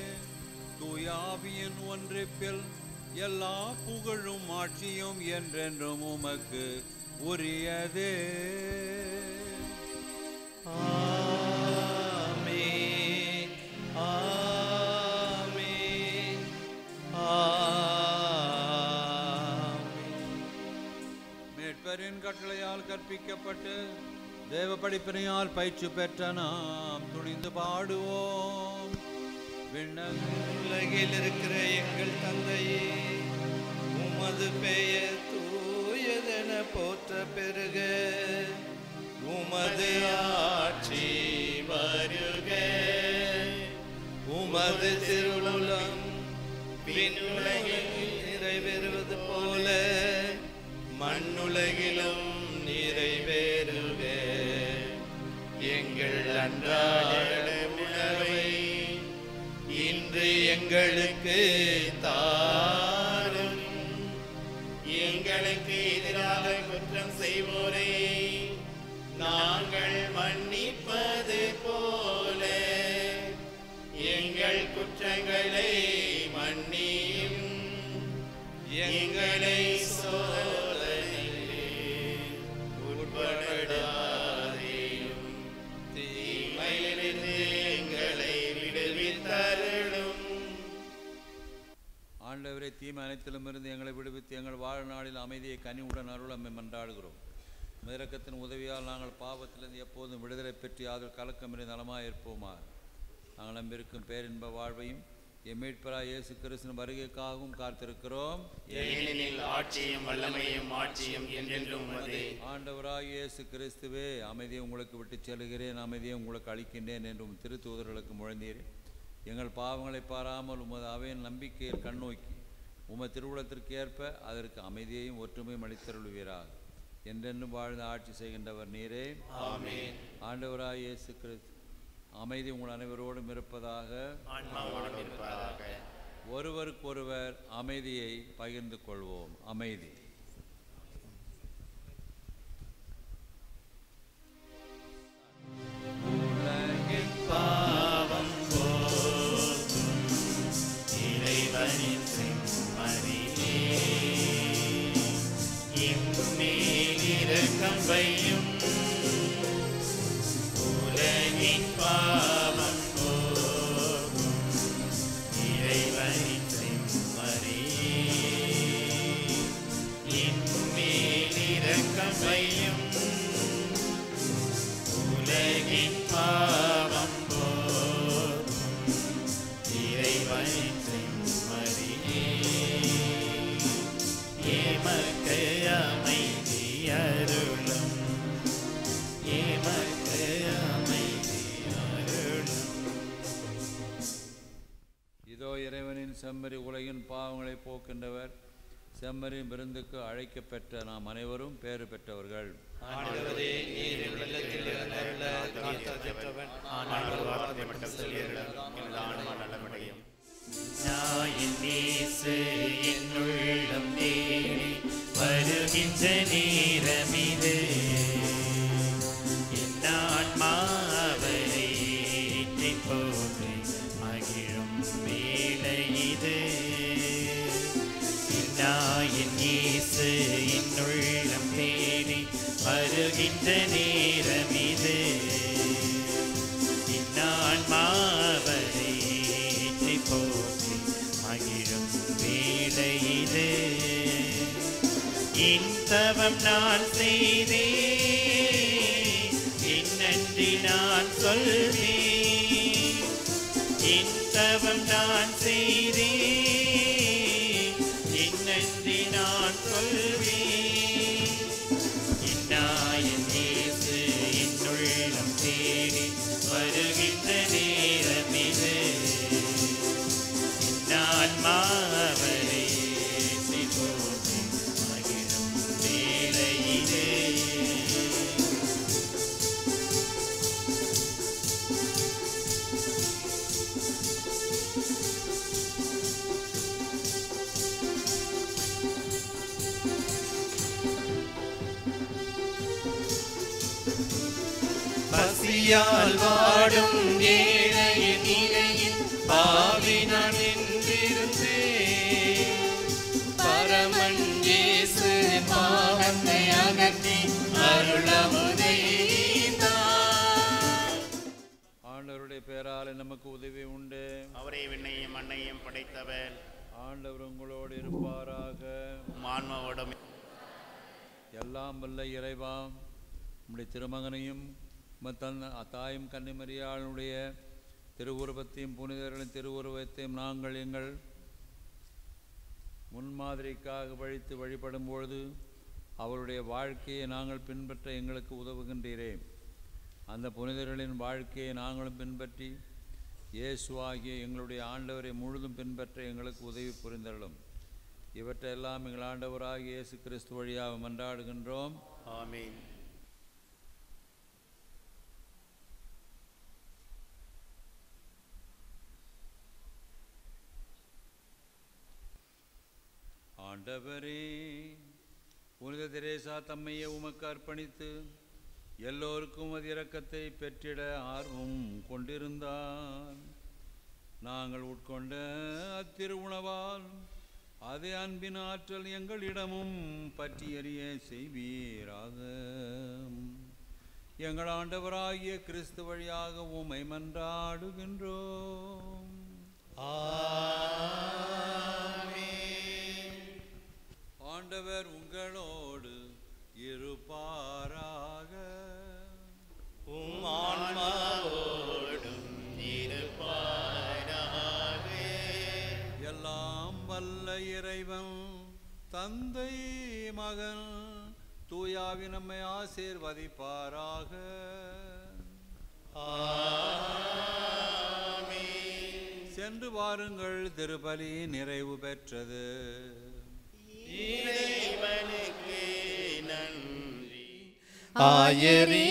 தூயாவியின் ஒன்றிப்பில் எல்லா புகழும் ஆட்சியும் என்றென்றும் உமக்கு உரியதே ஆமென் ஆமென் ஆமென் மேட்பரின் கட்டளையால் கற்பிக்கப்பட்டு தேவ படிப்பினையால் பயிற்சி பெற்ற நாம் துணிந்து பாடுவோம் விண்ணக உலகில் இருக்கிற எங்கள் தந்தையே உமது பெயர் தூயதென போற்ற பெருக உமது ஆட்சி வருக உமது திருவுளம் விண்ணுலகில் நிறைவேறுவது போல மண்ணுலகிலும் நிறைவேறுக எங்கள் அன்றாட உணவை இன்று எங்களுக்கு தாரும் எங்களுக்கு எதிராக குற்றம் செய்வோரை நாங்கள் மன்னிப்பது போல எங்கள் குற்றங்களை மன்னியும் எங்களை சோதனைக்கு உட்படாதேயும் தீமையிலிருந்து எங்களை விடுவித்தருளும் ஆண்டவரே தீமை அனைத்திலும் இருந்து எங்களை விடுவித்து எங்கள் வாழ்நாளில் அமைதியை கனிவுடன் அருள் அம்மை மன்றாடுகிறோம் மிரக்கத்தின் உதவியால் நாங்கள் பாவத்திலிருந்து எப்போதும் விடுதலை பெற்று அதில் கலக்கமின்றி நலமாக இருப்போமா நாங்கள் நம்பியிருக்கும் பேரின்ப வாழ்வையும் எம் மீட்பராய் இயேசு கிறிஸ்துவின் வருகைக்காகவும் காத்திருக்கிறோம் ஏனெனில் ஆட்சியும் வல்லமையும் ஆட்சியும் என்றென்றும் உமதே ஆண்டவராய் இயேசு கிறிஸ்துவே அமைதியை உங்களுக்கு விட்டு செல்கிறேன் அமைதியை உங்களுக்கு அளிக்கின்றேன் என்று உம் திருத்தூதர்களுக்கு முழந்தீர் எங்கள் பாவங்களை பாராமல் உமது அவையின் நம்பிக்கையில் கண்ணோக்கி உமது திருவுளத்திற்கு ஏற்ப அதற்கு அமைதியையும் ஒற்றுமையும் அளித்தருள்வீராக என்றென்றும் வாழ்ந்து ஆட்சி செய்கின்றவர் நீரே ஆமென். ஆண்டவராய் இயேசு கிறிஸ்து அமைதி உங்கள் அனைவரோடும் இருப்பதாக ஆன்மாவோடும் இருப்பதாக ஒருவருக்கொருவர் அமைதியை பகிர்ந்து கொள்வோம் அமைதி உலகின் பாவம் போக்கும் இறைவனின் செம்மறியே இம்மேல் இரக்கம் வையும் உலகின் பாவம் போக்கும் இறைவனின் செம்மறியே இம்மேல் இரக்கம் வையும் உலகின் பாவம் போகும் இறைவனின் செம்மறியே ஏமக்கு அமைதி அருளும் ஏமக்கு அமைதி அருளும் இதோ இறைவனின் செம்மறி உலகின் பாவங்களை போக்கின்றவர் செம்மறின் விருந்துக்கு அழைக்கப்பெற்ற நாம் அனைவரும் பேறு பெற்றவர்கள் ஆண்டவரே நீர் என் இல்லத்தில் எழுந்தருள காத்ததற்றவன் ஆண்டவர் வார்த்தை மட்டும் சொல்லியிருந்தால் எனது ஆன்மா நலமடையும் நாயின் நேசு என்னுள்ளம் தேடி வருகின்ற நேரமிது என் ஆன்மாவரை ஏற்றி போது மகிழும் வேளை இது நாயின் இயேசு என்னுள்ளம் தேடி வருகின்ற நேரம் இது நான் மாவரை ஏற்றி போற்றி மகிழும் வேளை இது இந்தவம் நான் செய்தே என் நன்றி நான் சொல்வேன் இந்தவம் நான் செய்தே என் நன்றி நான் சொல்வேன் இன்னாயன் இயேசு என்னுள்ளம் தேடி வருகின்ற நேரம் இது நான் மாவரை ஏற்றி போற்றி மகிழும் வேலை இது பசியால் வாடும் ஏழையின் நிலையில் பாவி நான் நின்றிருந்தேன் பரமன் இயேசு பாவத்தை அகற்றி அருளமுதை ஆண்டவருடைய பெயரால் நமக்கு உதவி உண்டு அவரே விண்ணையும் மண்ணையும் படைத்தவர் ஆண்டவர் உங்களோடு இருப்பாராக உம் ஆன்மாவோடும் எல்லாம் வல்ல இறைவா உம்முடைய திருமகனையும் உமது தன் தாயும் கன்னிமரியாளுடைய திருவுருவத்தையும் புனிதர்களின் திருவுருவத்தையும் நாங்கள் எங்கள் முன்மாதிரிக்காக வழித்து வழிபடும் பொழுது அவருடைய வாழ்க்கையை நாங்கள் பின்பற்ற எங்களுக்கு உதவுகின்றீரே அந்த புனிதர்களின் வாழ்க்கையை நாங்களும் பின்பற்றி இயேசுவாகிய எங்களுடைய ஆண்டவரை முழுதும் பின்பற்ற எங்களுக்கு உதவி புரிந்தருளும் இவற்றையெல்லாம் எங்கள் ஆண்டவராகிய இயேசு கிறிஸ்து வழியாக மன்றாடுகின்றோம் ஆமென் ஆண்டவரே புனித தெரேசா தம்மையே உமக்கு அர்ப்பணித்து எல்லோருக்கும் அது இரக்கத்தை பெற்றிட ஆர்வம் கொண்டிருந்தார் நாங்கள் உட்கொண்ட அத்திரு உணவால் அதே அன்பின் ஆற்றல் எங்களிடமும் பற்றி எறிய செய்வீராக எங்கள் ஆண்டவராகிய கிறிஸ்து வழியாக உமை மன்றாடுகின்றோம் ஆண்டவர் உங்களோடு இருப்பாராக உம் ஆன்மாவோடும் இருப்பாராக தந்தை மகன் தூயாவி நம்மை ஆசீர்வதிப்பாராக சென்று வாருங்கள் திருப்பலி நிறைவு பெற்றது ஆயரே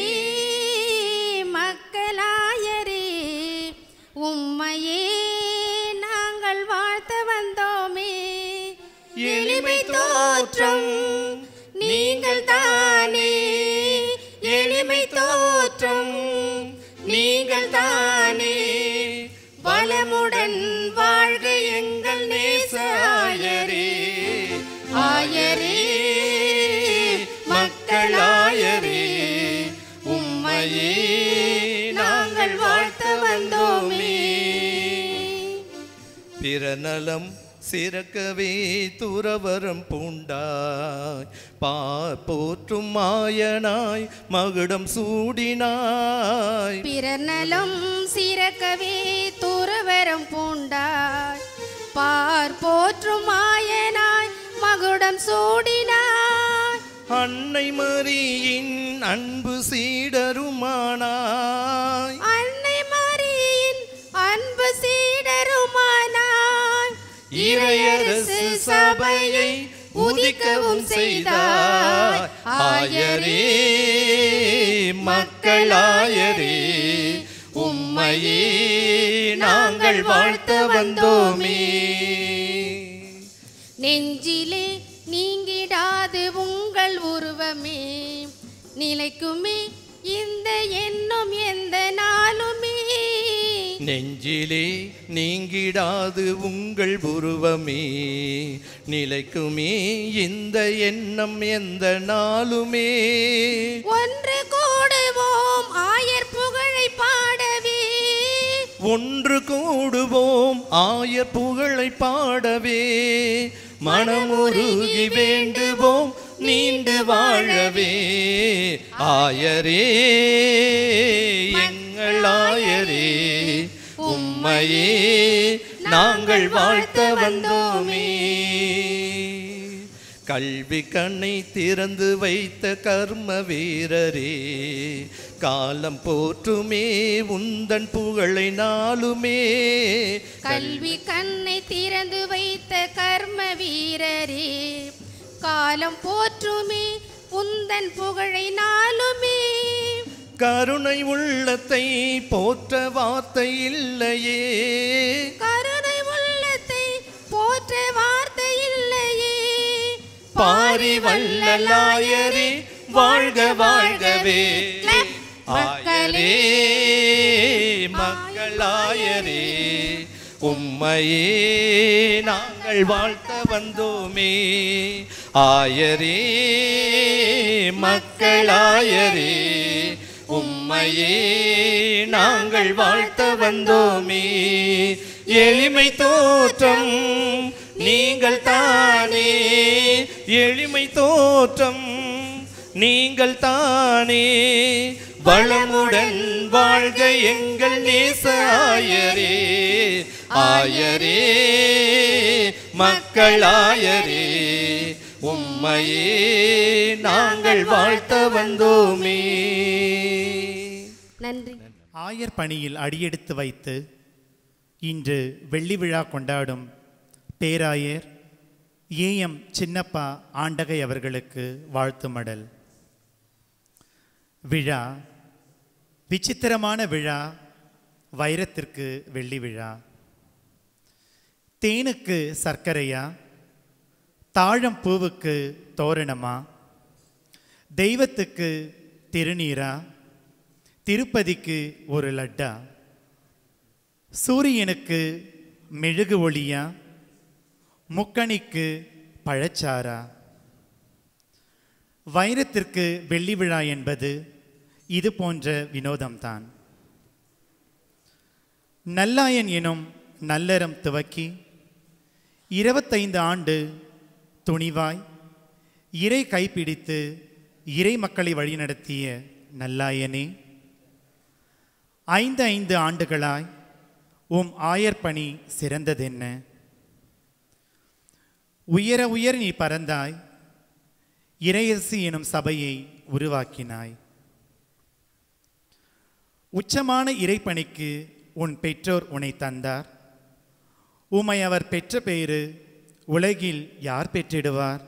மக்களாயரே உம்மையே நாங்கள் வாழ்த்த வந்தோமே எளிமை தோற்றம் நீங்கள் தானே எளிமை தோற்றம் நீங்கள் தானே வளமுடன் வாழ்க எங்கள் நேச ஆயரே ஆயரே மக்களாயரே உம்மையே நாங்கள் வாழ்த்த வந்தோமே பிறநலம் சிறக்கவே துறவரம் பூண்டாய் பார் போற்றும் மாயனாய் மகுடம் சூடினாய் பிறநலம் சிறக்கவே துறவரம் பூண்டாய் பார் போற்றும் மாயனாய் மகுடம் சூடினாய் அன்னை மரியின் அன்பு சீடருமானாய் அன்னை மரியின் அன்பு சீடருமானாய் இறையரசு சபையை உதிக்கவும் செய்தாய் ஆயரே மக்களாயரே உம்மையே நாங்கள் வாழ்த்த வந்தோமே நெஞ்சிலே நீங்கிடாது உங்கள் உருவமே நிலைக்குமே இந்த எண்ணம் எந்த நாளுமே நெஞ்சிலே நீங்கிடாது உங்கள் உருவமே நிலைக்குமே இந்த எண்ணம் எந்த நாளுமே ஒன்று கூடுவோம் ஆயர் புகழை பாடவே ஒன்று கூடுவோம் ஆயர் புகழை பாடவே மனமுருகி வேண்டுவோம் நீண்டு வாழவே ஆயரே எங்கள் ஆயரே உம்மையே நாங்கள் வாழ்த்த வந்தோமே கல்வி கண்ணை திறந்து வைத்த கர்ம வீரரே காலம் போற்றுமே உந்தன் புகழை நாளுமே கல்வி கண்ணை திறந்து வைத்த கர்ம வீரரே காலம் போற்றுமே உந்தன் புகழை நாளுமே கருணை உள்ளத்தை போற்ற வார்த்தை இல்லையே கருணை உள்ளத்தை போற்ற வார்த்தை இல்லையே பாரி வல்லலாயரே வாழ்க வாழ்கவே ஆயரே மக்களாயரே உம்மையே நாங்கள் வாழ்த்த வந்தோமே ஆயரே மக்களாயரே உம்மையே நாங்கள் வாழ்த்த வந்தோமே எளிமை தோற்றம் நீங்கள் தானே எளிமை தோற்றம் நீங்கள் தானே வளமுடன் வாழ்க எங்கள் நேச ஆயரே ஆயரே மக்களாயரே உம்மையே நாங்கள் வாழ்த்த வந்தோமே நன்றி ஆயர் பணியில் அடியெடுத்து வைத்து இன்று வெள்ளி விழா கொண்டாடும் பேராயர் ஏஎம் சின்னப்பா ஆண்டகை அவர்களுக்கு வாழ்த்து மடல் விழா விசித்திரமான விழா வைரத்திற்கு வெள்ளி விழா தேனுக்கு சர்க்கரையா தாழம் பூவுக்கு தோரணமா தெய்வத்துக்கு திருநீரா திருப்பதிக்கு ஒரு லட்டா சூரியனுக்கு மெழுகு ஒளியா முக்கணிக்கு பழச்சாரா வைரத்திற்கு வெள்ளி விழா என்பது இது போன்ற வினோதம்தான் நல்லாயன் எனும் நல்லறம் துவக்கி இருபத்தைந்து ஆண்டு துணிவாய் இறை கைப்பிடித்து இறை மக்களை வழிநடத்திய நல்லாயனே ஐந்து ஐந்து ஆண்டுகளாய் உம் ஆயர் பணி சிறந்ததென்ன உயர உயர நீ பறந்தாய் இறையரசி எனும் சபையை உருவாக்கினாய் உச்சமான இறைப்பணிக்கு உன் பெற்றோர் உன்னை தந்தார் உம்மை அவர் பெற்ற பேறு உலகில் யார் பெற்றிடுவார்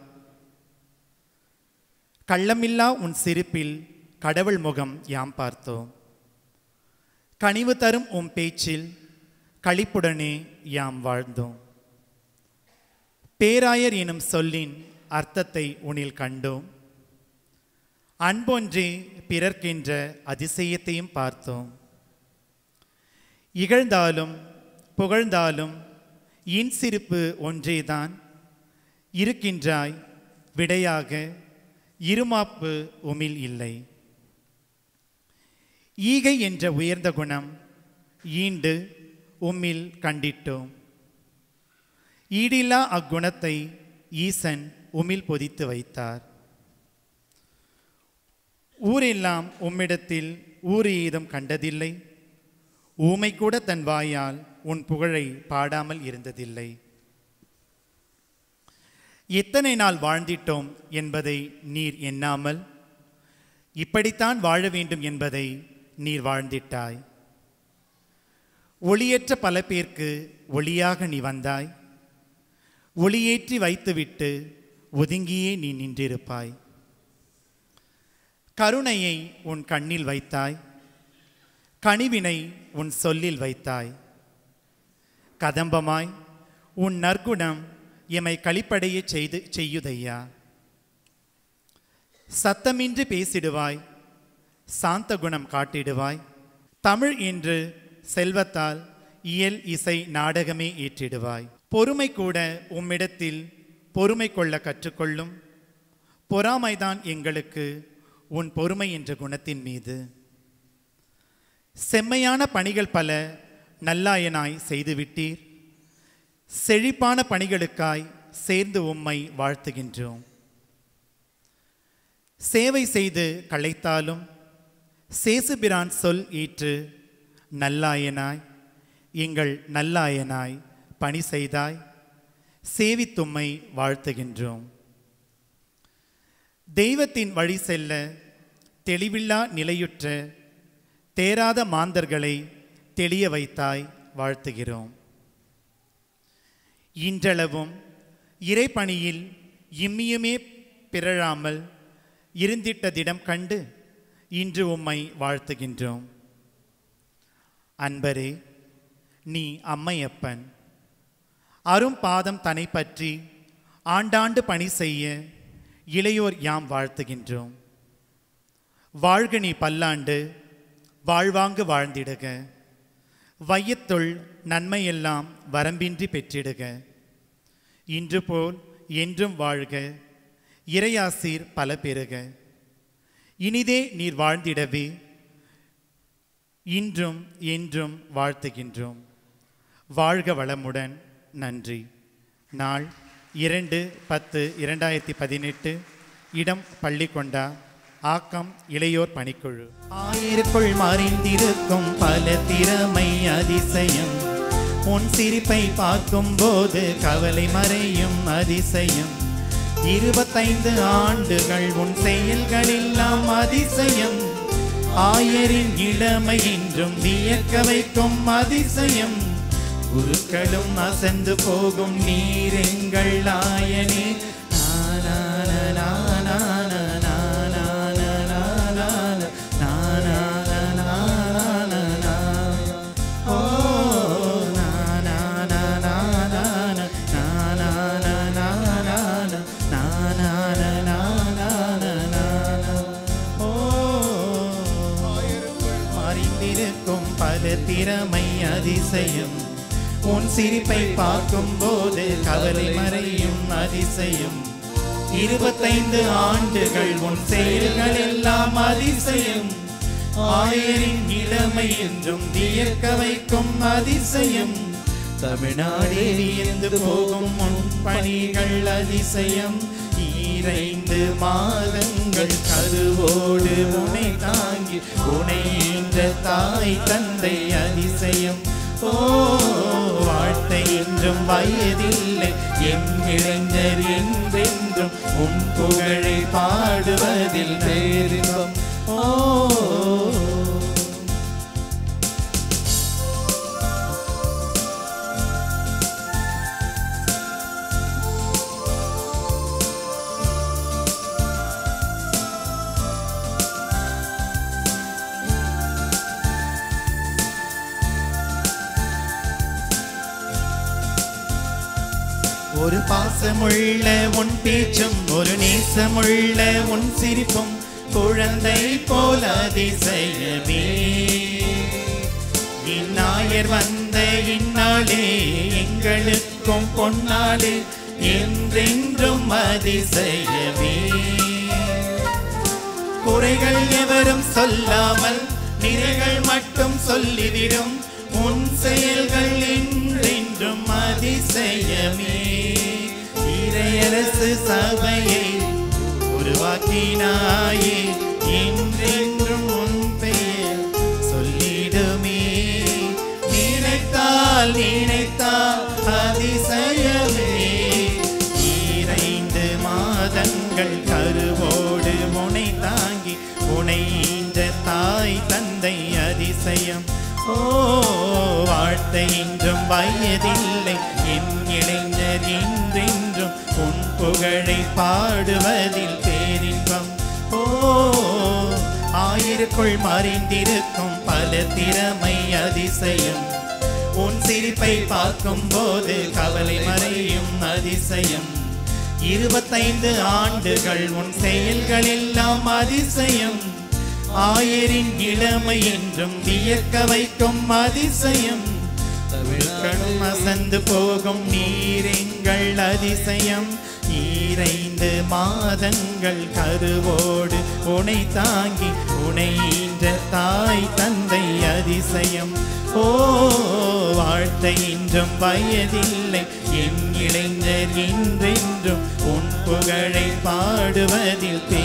கள்ளமில்லா உன் சிரிப்பில் கடவுள் முகம் யாம் பார்த்தோம் கனிவு தரும் உம் பேச்சில் களிப்புடனே யாம் வாழ்ந்தோம் பேராயர் எனும் சொல்லின் அர்த்தத்தை உனில் கண்டோம் அன்பொன்றே பிறர்க்கின்ற அதிசயத்தையும் பார்த்தோம் இகழ்ந்தாலும் புகழ்ந்தாலும் இன் சிரிப்பு ஒன்றேதான் இருக்கின்றாய் விடையாக இருமாப்பு உமிழ் இல்லை ஈகை என்ற உயர்ந்த குணம் ஈண்டு உம்மில் கண்டிட்டோம் ஈடில்லா அக்குணத்தை ஈசன் உமிழ் பொதித்து வைத்தார் ஊரெல்லாம் உம்மிடத்தில் ஊர் ஏதும் கண்டதில்லை ஊமை கூட தன் வாயால் உன் புகழை பாடாமல் இருந்ததில்லை எத்தனை நாள் வாழ்ந்திட்டோம் என்பதை நீர் எண்ணாமல் இப்படித்தான் வாழ வேண்டும் என்பதை நீர் வாழ்ந்திட்டாய் ஒளியற்ற பல பேர்க்கு ஒளியாக நீ வந்தாய் ஒளியேற்றி வைத்துவிட்டு ஒதுங்கியே நீ நின்றிருப்பாய் கருணையை உன் கண்ணில் வைத்தாய் கனிவினை உன் சொல்லில் வைத்தாய் கதம்பமாய் உன் நற்குணம் எமை களிப்படைய செய்து செய்யுதையா சத்தமின்றி பேசிடுவாய் சாந்த குணம் காட்டிடுவாய் தமிழ் என்று செல்வத்தால் இயல் இசை நாடகமே ஏற்றிடுவாய் பொறுமை கூட உம்மிடத்தில் பொறுமை கொள்ள கற்றுக்கொள்ளும் பொறாமைதான் எங்களுக்கு உன் பொறுமை என்ற குணத்தின் மீது செம்மையான பணிகள் பல நல்லாயனாய் செய்துவிட்டீர் செழிப்பான பணிகளுக்காய் சேர்ந்து உம்மை வாழ்த்துகின்றோம் சேவை செய்து களைத்தாலும் சேசுபிரான் சொல் ஏற்று நல்லாயனாய் எங்கள் நல்லாயனாய் பணி செய்தாய் சேவித்தும்மை வாழ்த்துகின்றோம் தெய்வத்தின் வழி செல்ல தெளிவில்லா நிலையுற்ற தேராத மாந்தர்களை தெளிய வைத்தாய் வாழ்த்துகிறோம் இன்றளவும் இறைப்பணியில் இம்மியுமே பிறழாமல் இருந்திட்டதிடம் கண்டு இன்று உம்மை வாழ்த்துகின்றோம் அன்பரே நீ அம்மையப்பன் அரும் பாதம் தனை பற்றி ஆண்டாண்டு பணி செய்ய இளையோர் யாம் வாழ்த்துகின்றோம் வாழ்க நீ பல்லாண்டு வாழ்வாங்கு வாழ்ந்திடுக வையத்துள் நன்மையெல்லாம் வரம்பின்றி பெற்றிடுக இன்று போல் என்றும் வாழ்க இறையாசீர் பல பெறுக இனிதே நீர் வாழ்ந்திடவே இன்றும் என்றும் வாழ்த்துகின்றோம் வாழ்க வளமுடன் நன்றி நாள் இரண்டு பத்து இரண்டாயிரத்தி பதினெட்டு இடம் பள்ளிக்கொண்டா ஆக்கம் இளையோர் பணிக்குழு ஆயிருக்குள் மறைந்திருக்கும் பல திறமை அதிசயம் உன் சிரிப்பை பார்க்கும் போது கவலை மறையும் அதிசயம் இருபத்தைந்து ஆண்டுகள் உன் செயல்களெல்லாம் அதிசயம் ஆயரின் இளமை என்றும் வியக்க வைக்கும் அதிசயம் குருக்களும் அசந்து போகும் நீரெங்கள் ஆயனே மறைந்திருக்கும் பல திறமை அதிசயம் உன் சிரிப்பை பார்க்கும் போது கவலை மறையும் அதிசயம் இருபத்தைந்து ஆண்டுகள் உன் செயல்கள் எல்லாம் அதிசயம் ஆயரின் இளமை என்றும் வியக்க வைக்கும் அதிசயம் தமிழ்நாடே வியந்து போகும் உன் பணிகள் அதிசயம் ஈரைந்து மாதங்கள் கருவோடு உனை தாங்கி உனை என்ற தாய் தந்தை அதிசயம் ஓ வாழ்த்தை என்றென்றும் வயதில்லை எம் இளைஞர் என்றென்றும் உன் புகழை பாடுவதில் பேரின்பம் ஓ ஒரு பாசமுள்ள உன் பேச்சும் ஒரு நேசமுள்ள உன் சிரிப்பும் குழந்தை போல அதிசயமே இந்நாயர் வந்த இந்நாளே எங்களுக்கும் பொன்னாளே என்றென்றும் அதிசயமே குறைகள் எவரும் சொல்லாமல் நிறைகள் மட்டும் சொல்லிவிடும் உன் செயல்கள் என்றென்றும் அதிசயமே இறையரசு சபையை உருவாக்கினாயே என்றென்றும் உன் பெயர் சொல்லிடுமே நினைத்தால் நினைத்தால் அதிசயமே இறைந்து மாதங்கள் கருவோடு முனை தாங்கி உனைந்த தாய் தந்தை அதிசயம் ஓ வாழ்த்த இன்றும் வயதில்லை என் இளைஞர் என்றென்றும் உன் புகழை பாடுவதில் பேரின்பம் ஓ ஆயிருக்குள் மறைந்திருக்கும் பல திறமை அதிசயம் உன் சிரிப்பை பார்க்கும் போது கவலை மறையும் அதிசயம் இருபத்தைந்து ஆண்டுகள் உன் செயல்கள் எல்லாம் அதிசயம் ஆயரின் இளமை என்றும் வியக்க வைக்கும் அதிசயம் தமிழ்கணும் அசந்து போகும் நீரெங்கள் அதிசயம் ஈரைந்து மாதங்கள் கருவோடு உனை தாங்கி உனை ஈன்ற தாய் தந்தை அதிசயம் ஓ வாழ்த்த இன்றும் வயதில்லை என் இளைஞர் என்றென்றும் உன் புகழை பாடுவதில்